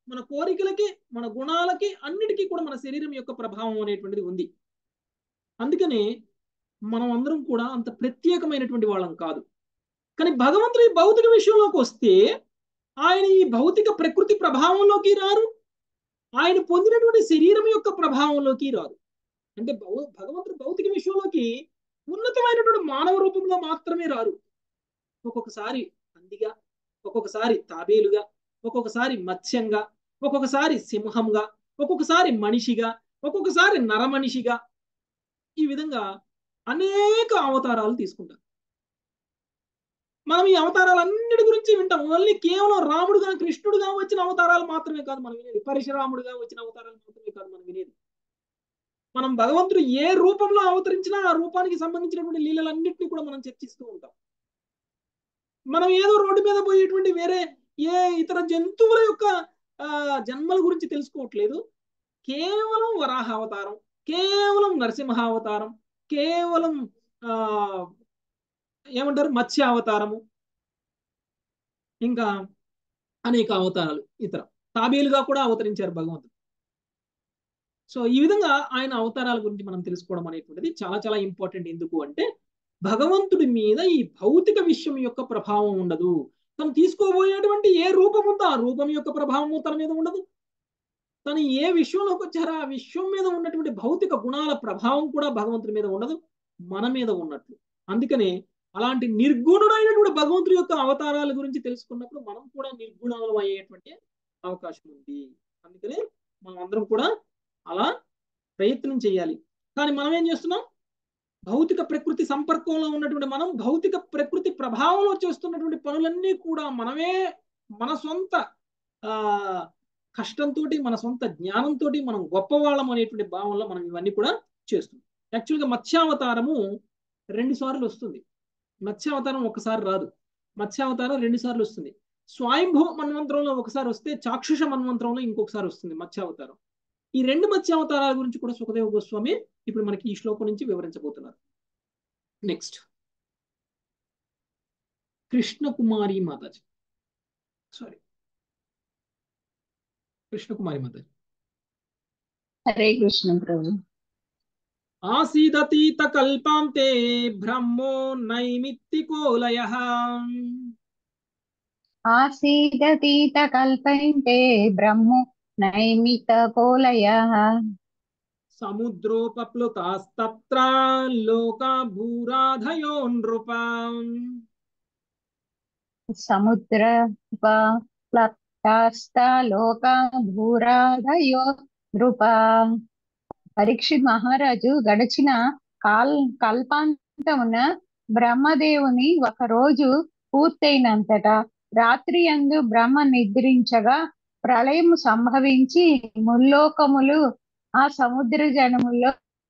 S1: మన కోరికలకి మన గుణాలకి అన్నిటికీ కూడా మన శరీరం యొక్క ప్రభావం అనేటువంటిది ఉంది అందుకనే మనం అందరం కూడా అంత ప్రత్యేకమైనటువంటి వాళ్ళం కాదు కానీ భగవంతుడి భౌతిక విషయంలోకి వస్తే ఆయన ఈ భౌతిక ప్రకృతి ప్రభావంలోకి రారు ఆయన పొందినటువంటి శరీరం యొక్క ప్రభావంలోకి రారు అంటే భగ- భగవంతుడు భౌతిక విషయంలోకి ఉన్నతమైనటువంటి మానవ రూపంలో మాత్రమే రారు ఒక్కొక్కసారి పందిగా ఒక్కొక్కసారి తాబేలుగా ఒక్కొక్కసారి మత్స్యంగా ఒక్కొక్కసారి సింహంగా ఒక్కొక్కసారి మనిషిగా ఒక్కొక్కసారి నరమనిషిగా ఈ విధంగా అనేక అవతారాలు తీసుకుంటారు మనం ఈ అవతారాలన్నిటి గురించి వింటాం ఓన్లీ కేవలం రాముడుగా కృష్ణుడుగా వచ్చిన అవతారాలు మాత్రమే కాదు మనం వినేది పరశురాముడుగా వచ్చిన అవతారాలు మాత్రమే కాదు మనం వినేది మనం భగవంతుడు ఏ రూపంలో అవతరించినా ఆ రూపానికి సంబంధించినటువంటి లీలలన్నింటినీ కూడా మనం చర్చిస్తూ ఉంటాం మనం ఏదో రోడ్డు మీద పోయేటువంటి వేరే ఏ ఇతర జంతువుల యొక్క ఆ, జన్మల గురించి తెలుసుకోవట్లేదు కేవలం వరాహ అవతారం కేవలం నరసింహ అవతారం కేవలం ఆ ఏమంటారు మత్స్య అవతారము ఇంకా అనేక అవతారాలు ఇతర తాబేలుగా కూడా అవతరించారు భగవంతుడు సో ఈ విధంగా ఆయన అవతారాల గురించి మనం తెలుసుకోవడం అనేటువంటిది చాలా చాలా ఇంపార్టెంట్ ఎందుకు అంటే భగవంతుడి మీద ఈ భౌతిక విషయం యొక్క ప్రభావం ఉండదు తను తీసుకోబోయేటువంటి ఏ రూపం ఉందో ఆ రూపం యొక్క ప్రభావము తన మీద ఉండదు తను ఏ విషయంలోకి వచ్చారో ఆ విశ్వం మీద ఉన్నటువంటి భౌతిక గుణాల ప్రభావం కూడా భగవంతుడి మీద ఉండదు మన మీద ఉన్నట్లు అందుకనే అలాంటి నిర్గుణుడైనటువంటి భగవంతుడి యొక్క అవతారాల గురించి తెలుసుకున్నప్పుడు మనం కూడా నిర్గుణాలు అయ్యేటువంటి అవకాశం ఉంది అందుకనే మనం అందరం కూడా అలా ప్రయత్నం చేయాలి కానీ మనం ఏం చేస్తున్నాం భౌతిక ప్రకృతి సంపర్కంలో ఉన్నటువంటి మనం భౌతిక ప్రకృతి ప్రభావంలో చేస్తున్నటువంటి పనులన్నీ కూడా మనమే మన సొంత ఆ కష్టంతో మన సొంత జ్ఞానంతో మనం గొప్పవాళ్ళం అనేటువంటి భావంలో మనం ఇవన్నీ కూడా చేస్తున్నాం యాక్చువల్గా మత్స్యావతారము రెండు సార్లు వస్తుంది మత్స్యావతారం ఒకసారి రాదు మత్స్యావతారం రెండు సార్లు వస్తుంది స్వయంభవ మన్వంతరంలో ఒకసారి వస్తే చాక్షుష మన్వంతరంలో ఇంకొకసారి వస్తుంది మత్స్యావతారం ఈ రెండు మత్స్యావతారాల గురించి కూడా సుఖదేవ గోస్వామి ఇప్పుడు మనకి ఈ శ్లోకం నుంచి వివరించబోతున్నారు నెక్స్ట్ కృష్ణకుమారి మాతాజీ సారీ కృష్ణకుమారి మాతాజీ
S12: హరే కృష్ణ ప్రభు
S1: ఆసీదతీత కల్పాంతే బ్రహ్మో నైమిత్తికోలయ
S12: ఆసీదతీత కల్పంతే బ్రహ్మో నైమిత కోలయ
S1: సముద్రోపప్లుతాస్తత్ర లోకా భూరాధయో నృపాం
S12: సముద్ర ప్లస్తాస్త లోక భూరాధయో నృప పరీక్షిత్ మహారాజు గడిచిన కాల్ కల్పాంతమున బ్రహ్మదేవుని ఒక రోజు పూర్తయినంతటా రాత్రి అందు బ్రహ్మ నిద్రించగా ప్రళయం సంభవించి ముల్లోకములు ఆ సముద్ర జనములో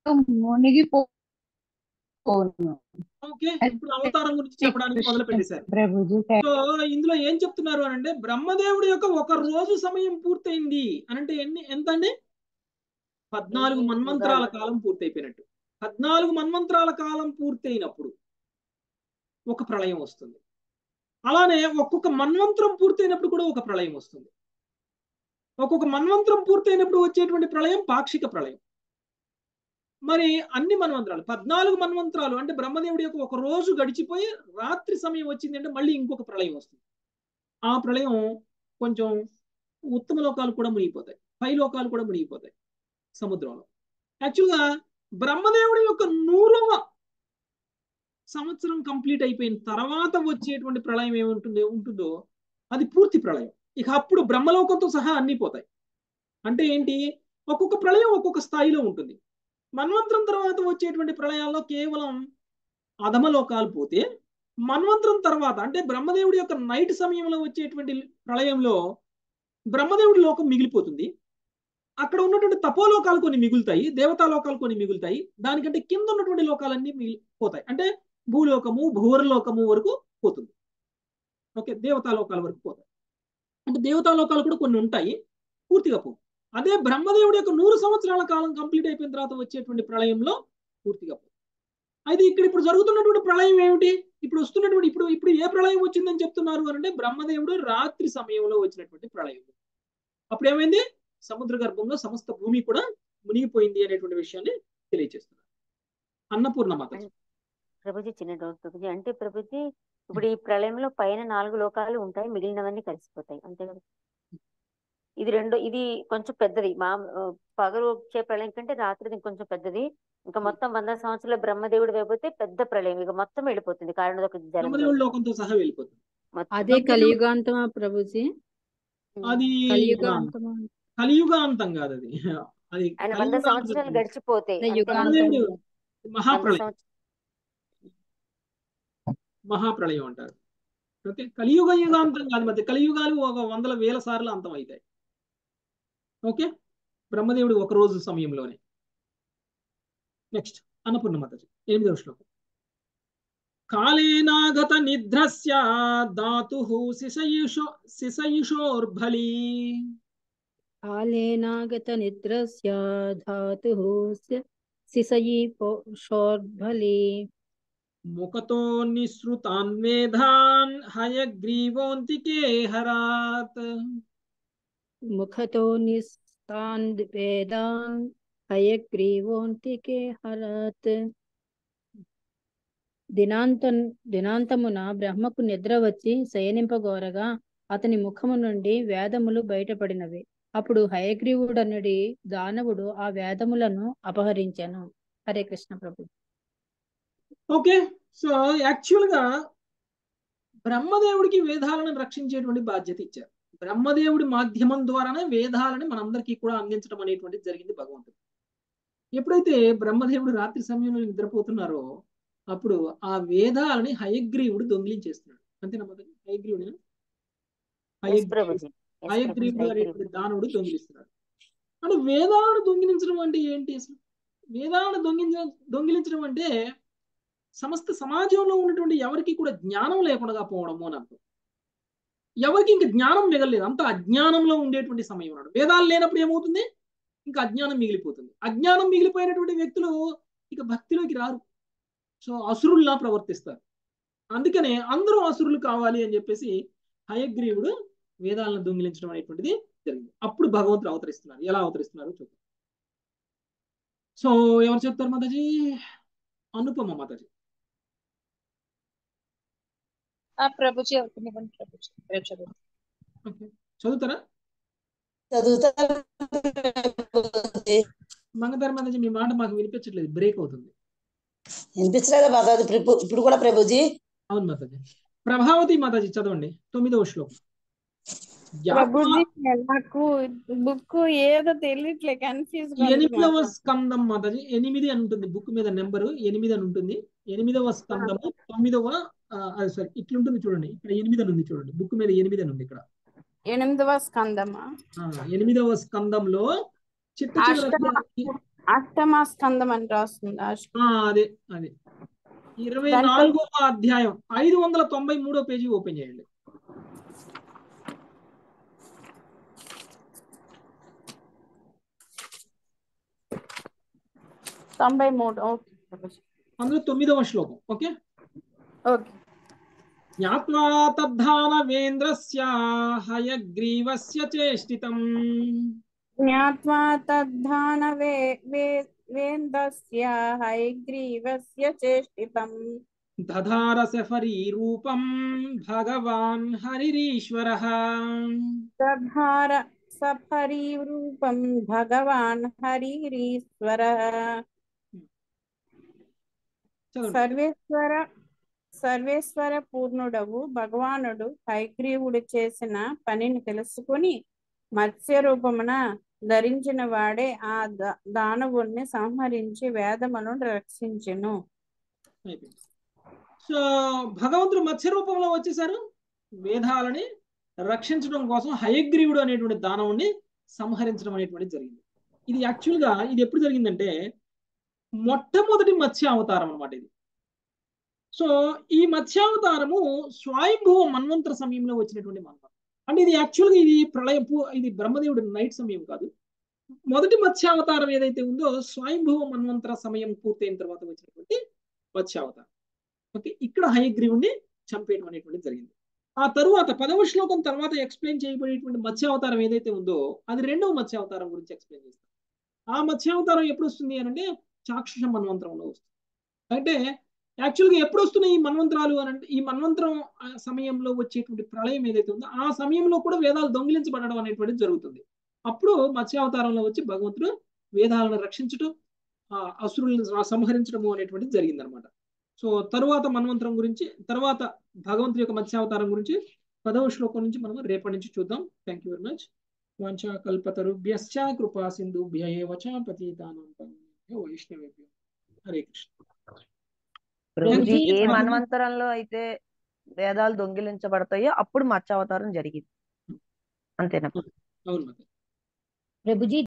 S12: మునిగిపోను
S1: ఓకే ఇప్పుడు అవతారం గురించి చెప్పడానికి మొదలు పెట్టేశారు
S12: ప్రభుజీ
S1: సో ఇందులో ఏం చెప్తున్నారు అని అంటే బ్రహ్మదేవుడి యొక్క ఒక రోజు సమయం పూర్తయింది అని అంటే ఎన్ని ఎంత అండి పద్నాలుగు మన్వంతరాల కాలం పూర్తయిపోయినట్టు పద్నాలుగు మన్వంతరాల కాలం పూర్తయినప్పుడు ఒక ప్రళయం వస్తుంది అలానే ఒక్కొక్క మన్వంతరం పూర్తయినప్పుడు కూడా ఒక ప్రళయం వస్తుంది ఒక్కొక్క మన్వంతరం పూర్తయినప్పుడు వచ్చేటువంటి ప్రళయం పాక్షిక ప్రళయం మరి అన్ని మన్వంతరాలు పద్నాలుగు మన్వంతరాలు అంటే బ్రహ్మదేవుడి యొక్క ఒక రోజు గడిచిపోయి రాత్రి సమయం వచ్చింది అంటే మళ్ళీ ఇంకొక ప్రళయం వస్తుంది ఆ ప్రళయం కొంచెం ఉత్తమ లోకాలు కూడా మునిగిపోతాయి పై లోకాలు కూడా మునిగిపోతాయి సముద్రంలో యాక్చువల్గా బ్రహ్మదేవుడి యొక్క నూరవ సంవత్సరం కంప్లీట్ అయిపోయిన తర్వాత వచ్చేటువంటి ప్రళయం ఏముంటుందో ఉంటుందో అది పూర్తి ప్రళయం ఇక అప్పుడు బ్రహ్మలోకంతో సహా అన్ని పోతాయి అంటే ఏంటి ఒక్కొక్క ప్రళయం ఒక్కొక్క స్థాయిలో ఉంటుంది మన్వంతరం తర్వాత వచ్చేటువంటి ప్రళయాల్లో కేవలం అధమలోకాలు పోతే మన్వంతరం తర్వాత అంటే బ్రహ్మదేవుడి యొక్క నైట్ సమయంలో వచ్చేటువంటి ప్రళయంలో బ్రహ్మదేవుడి లోకం మిగిలిపోతుంది అక్కడ ఉన్నటువంటి తపోలోకాలు కొన్ని మిగులుతాయి దేవతా లోకాలు కొన్ని మిగులుతాయి దానికంటే కింద ఉన్నటువంటి లోకాలన్నీ మిగిలిపోతాయి అంటే భూలోకము భూవరలోకము వరకు పోతుంది ఓకే దేవతా లోకాల వరకు పోతాయి అంటే దేవతా లోకాలు కూడా కొన్ని ఉంటాయి పూర్తిగా పో అదే బ్రహ్మదేవుడి యొక్క నూరు సంవత్సరాల కాలం కంప్లీట్ అయిపోయిన తర్వాత వచ్చేటువంటి ప్రళయంలో పూర్తిగా పో అయితే ఇక్కడ ఇప్పుడు జరుగుతున్నటువంటి ప్రళయం ఏమిటి ఇప్పుడు వస్తున్నటువంటి ఇప్పుడు ఇప్పుడు ఏ ప్రళయం వచ్చిందని చెప్తున్నారు అని అంటే బ్రహ్మదేవుడు రాత్రి సమయంలో వచ్చినటువంటి ప్రళయం అప్పుడు ఏమైంది సముద్ర గర్భంలో సమస్త భూమి కూడా మునిగిపోయింది అనేటువంటి విషయాన్ని తెలియజేస్తున్నారు అన్నపూర్ణ మాత
S13: ప్రభుజీ చిన్న డౌట్ ప్రభుజీ అంటే ప్రభుజీ ఇప్పుడు ఈ ప్రళయంలో పైన నాలుగు లోకాలు ఉంటాయి మిగిలినవన్నీ కలిసిపోతాయి అంతే కదా ఇది రెండు ఇది కొంచెం పెద్దది మా ఆ, పగలు వచ్చే ప్రళయం కంటే రాత్రిది కొంచెం పెద్దది ఇంకా మొత్తం వంద సంవత్సరాల బ్రహ్మదేవుడు అయిపోతే పెద్ద ప్రళయం ఇక మొత్తం వెళ్ళిపోతుంది కారణం ఒక
S1: బ్రహ్మదేవుడి లోకంతో సహా వెళ్ళిపోతుంది
S14: అదే కలియుగాంతమా ప్రభుజీ
S1: అది
S14: కలియుగాంతమా
S1: కలియుగాంతం కాదు అది అది
S13: ఆయన వంద
S1: కలియుగాంతం
S13: సంవత్సరాలు
S1: కాదు.
S13: గడిచిపోతే
S14: అదే
S13: అంతే
S14: యుగాంతం
S1: బ్రహ్మదేవుడు
S13: వంద
S1: మహాప్రళయం
S13: సంవత్సరాలు
S1: మహాప్రళయం అంటారు ఓకే కలియుగ యుగాంతం కాదు మధ్య కలియుగాలు ఒక వందల వేల సార్లు అంతం అవుతాయి ఓకే బ్రహ్మదేవుడు ఒక రోజు సమయంలోనే నెక్స్ట్ అన్నపూర్ణ మాతాజీ ఎనిమిదవ శ్లోకం కాళేనాగత నిద్రస్య దాతు శిశయుషో శిశయుషోర్బలి
S14: కాళేనాగత నిద్రస్య ధాతుః శిశయీ షోర్బలి
S1: ముఖతో నిసృతాన్ మేధాన్ హయగ్రీవోంతికే హరాత్
S14: ముఖతో నిస్తాన్ వేదాన్ హయగ్రీవోంతికే హరత్ దినాంతం దినాంతమున బ్రహ్మకు నిద్ర వచ్చి శయనింపగోరగా అతని ముఖము నుండి వేదములు బయటపడినవి అప్పుడు హయగ్రీవుడనుడి దానవుడు ఆ వేదములను అపహరించెను హరే కృష్ణ ప్రభు
S1: ఓకే సో యాక్చువల్ గా బ్రహ్మదేవుడికి వేదాలను రక్షించేటువంటి బాధ్యత ఇచ్చారు బ్రహ్మదేవుడి మాధ్యమం ద్వారానే వేదాలని మనందరికీ కూడా అందించడం అనేటువంటిది జరిగింది భగవంతుడు ఎప్పుడైతే బ్రహ్మదేవుడు రాత్రి సమయంలో నిద్రపోతున్నారో అప్పుడు ఆ వేదాలని హయగ్రీవుడు దొంగిలించేస్తున్నాడు అంతేనా మొదటి హయగ్రీవుడు
S13: ఎస్ ప్రభుజీ ఎస్ ప్రభుజీ
S1: హయగ్రీవుడు అనేటువంటి
S13: హయగ్రీవుడు
S1: దానవుడు దొంగిలిస్తున్నాడు అంటే వేదాలను దొంగిలించడం అంటే ఏంటి అసలు వేదాలను దొంగిలించ దొంగిలించడం అంటే సమస్త సమాజంలో ఉన్నటువంటి ఎవరికి కూడా జ్ఞానం లేకుండా పోవడము అని అర్థం ఎవరికి ఇంకా జ్ఞానం మిగలలేదు అంత అజ్ఞానంలో ఉండేటువంటి సమయం ఉన్నాడు వేదాలు లేనప్పుడు ఏమవుతుంది ఇంకా అజ్ఞానం మిగిలిపోతుంది అజ్ఞానం మిగిలిపోయినటువంటి వ్యక్తులు ఇక భక్తిలోకి రారు సో అసురుల్లా ప్రవర్తిస్తారు అందుకనే అందరూ అసురులు కావాలి అని చెప్పేసి హయగ్రీవుడు వేదాలను దొంగిలించడం అనేటువంటిది జరిగింది అప్పుడు భగవంతుడు అవతరిస్తున్నారు ఎలా అవతరిస్తున్నారు చూద్దాం సో ఎవరు చెప్తారు మాతాజీ అనుపమ మాతాజీ
S12: ఆ ప్రభుజీ అవుతుంది ప్రభుజీ రేపు చదువు
S1: ఓకే చదువుతారా
S7: చదువుతారు
S1: మంగధర్ మాతాజీ మీ మాట మాకు వినిపించట్లేదు బ్రేక్ అవుతుంది
S7: వినిపించలేదా మాతాజీ ఇప్పుడు ఇప్పుడు కూడా ప్రభుజీ
S1: అవును మాతాజీ ప్రభావతి మాతాజీ చదవండి తొమ్మిదవ శ్లోకం
S15: ప్రభుజీ నాకు బుక్ ఏదో తెలియట్లే కన్ఫ్యూజ్
S1: ఎనిమిదవ స్కందం మాతాజీ ఎనిమిది అని ఉంటుంది బుక్ మీద నెంబరు ఎనిమిది అని ఉంటుంది ఎనిమిదవ స్కందము తొమ్మిదవ సారీ ఇట్లుంటుంది చూడండి ఇక్కడ ఎనిమిది అని ఉంది చూడండి బుక్ మీద ఎనిమిది అని ఉంది ఇక్కడ
S15: ఎనిమిదవ స్కందమా
S1: ఆ, ఎనిమిదవ స్కందంలో చిట్ట
S15: అష్టమ
S1: చివర
S15: అష్టమ స్కందం అని రాస్తుంది అష్ట
S1: ఆ, అదే అదే ఇరవై
S15: దాంట్లో-
S1: నాలుగవ అధ్యాయం ఐదు వందల తొంభై మూడో పేజీ ఓపెన్ చేయండి
S15: తొంభై మూడు ఓకే ప్రభుజీ
S1: అందులో తొమ్మిదవ శ్లోకం ఓకే
S15: ఓకే
S1: జ్ఞాత్వా తద్ధానవేంద్రస్య హయగ్రీవస్య చేష్టితం
S15: జ్ఞాత్వా తద్ధాన వే వే వేందస్య హైగ్రీవస్య చేష్టితం
S1: దధార సఫరీ రూపం భగవాన్ హరిరీశ్వరః
S15: దధార సఫరీ రూపం భగవాన్ హరిరీశ్వర
S1: చదవండి
S15: సర్వేశ్వర సర్వేశ్వర పూర్ణుడవు భగవానుడు హైగ్రీవుడు చేసిన పనిని తెలుసుకుని మత్స్య రూపమున ధరించిన వాడే ఆ ద- దానవుణ్ణి సంహరించి వేదమును రక్షించెను
S1: అయిపోయింది సో భగవంతుడు మత్స్య రూపంలో వచ్చేసారు వేదాలని రక్షించడం కోసం హయగ్రీవుడు అనేటువంటి దానవుని సంహరించడం అనేటువంటి జరిగింది ఇది యాక్చువల్ గా ఇది ఎప్పుడు జరిగిందంటే మొట్టమొదటి మత్స్య అవతారం అన్నమాట ఇది సో ఈ మత్స్యావతారము స్వయంభువ మన్వంతర సమయంలో వచ్చినటువంటి మన్వంతరం అంటే ఇది యాక్చువల్ గా ఇది ప్రళయపు ఇది బ్రహ్మదేవుడి నైట్ సమయం కాదు మొదటి మత్స్యావతారం ఏదైతే ఉందో స్వయంభువ మన్వంతర సమయం పూర్తయిన తర్వాత వచ్చినటువంటి మత్స్యావతారం ఓకే ఇక్కడ హయగ్రీవుణ్ణి చంపేయడం అనేటువంటిది జరిగింది ఆ తరువాత పదవ శ్లోకం తర్వాత ఎక్స్ప్లెయిన్ చేయబడేటువంటి మత్స్యావతారం ఏదైతే ఉందో అది రెండవ మత్స్యావతారం గురించి ఎక్స్ప్లెయిన్ చేస్తారు ఆ మత్స్యావతారం ఎప్పుడు వస్తుంది అని అంటే చాక్షుష మన్వంతరంలో వస్తుంది అంటే యాక్చువల్గా ఎప్పుడు వస్తున్నాయి ఈ మన్వంతరాలు అని అంటే ఈ మన్వంతరం ఆ సమయంలో వచ్చేటువంటి ప్రళయం ఏదైతే ఉందో ఆ సమయంలో కూడా వేదాలు దొంగిలించబడడం అనేటువంటిది జరుగుతుంది అప్పుడు మత్స్యావతారంలో వచ్చి భగవంతుడు వేదాలను రక్షించడం ఆ అసురులను సంహరించడము అనేటువంటిది జరిగిందనమాట సో తరువాత మన్వంతరం గురించి తర్వాత భగవంతుడి యొక్క మత్స్యావతారం గురించి పదవ శ్లోకం నుంచి మనం రేపటి నుంచి చూద్దాం థ్యాంక్ యూ వెరీ మచ్ వాంఛా కల్పతరుభ్యశ్చ కృపా సింధుభ్య ఏవ చ పతితానాం పావనేభ్యో వైష్ణవేభ్యో హరే కృష్ణ
S16: ప్రభుజీ
S1: Thank you.
S16: ఏ మన్వంతరంలో అయితే వేదాలు దొంగిలించబడతాయో అప్పుడు మత్స్యావతారం జరిగింది అంతేనా
S1: అవును
S11: ప్రభుజీ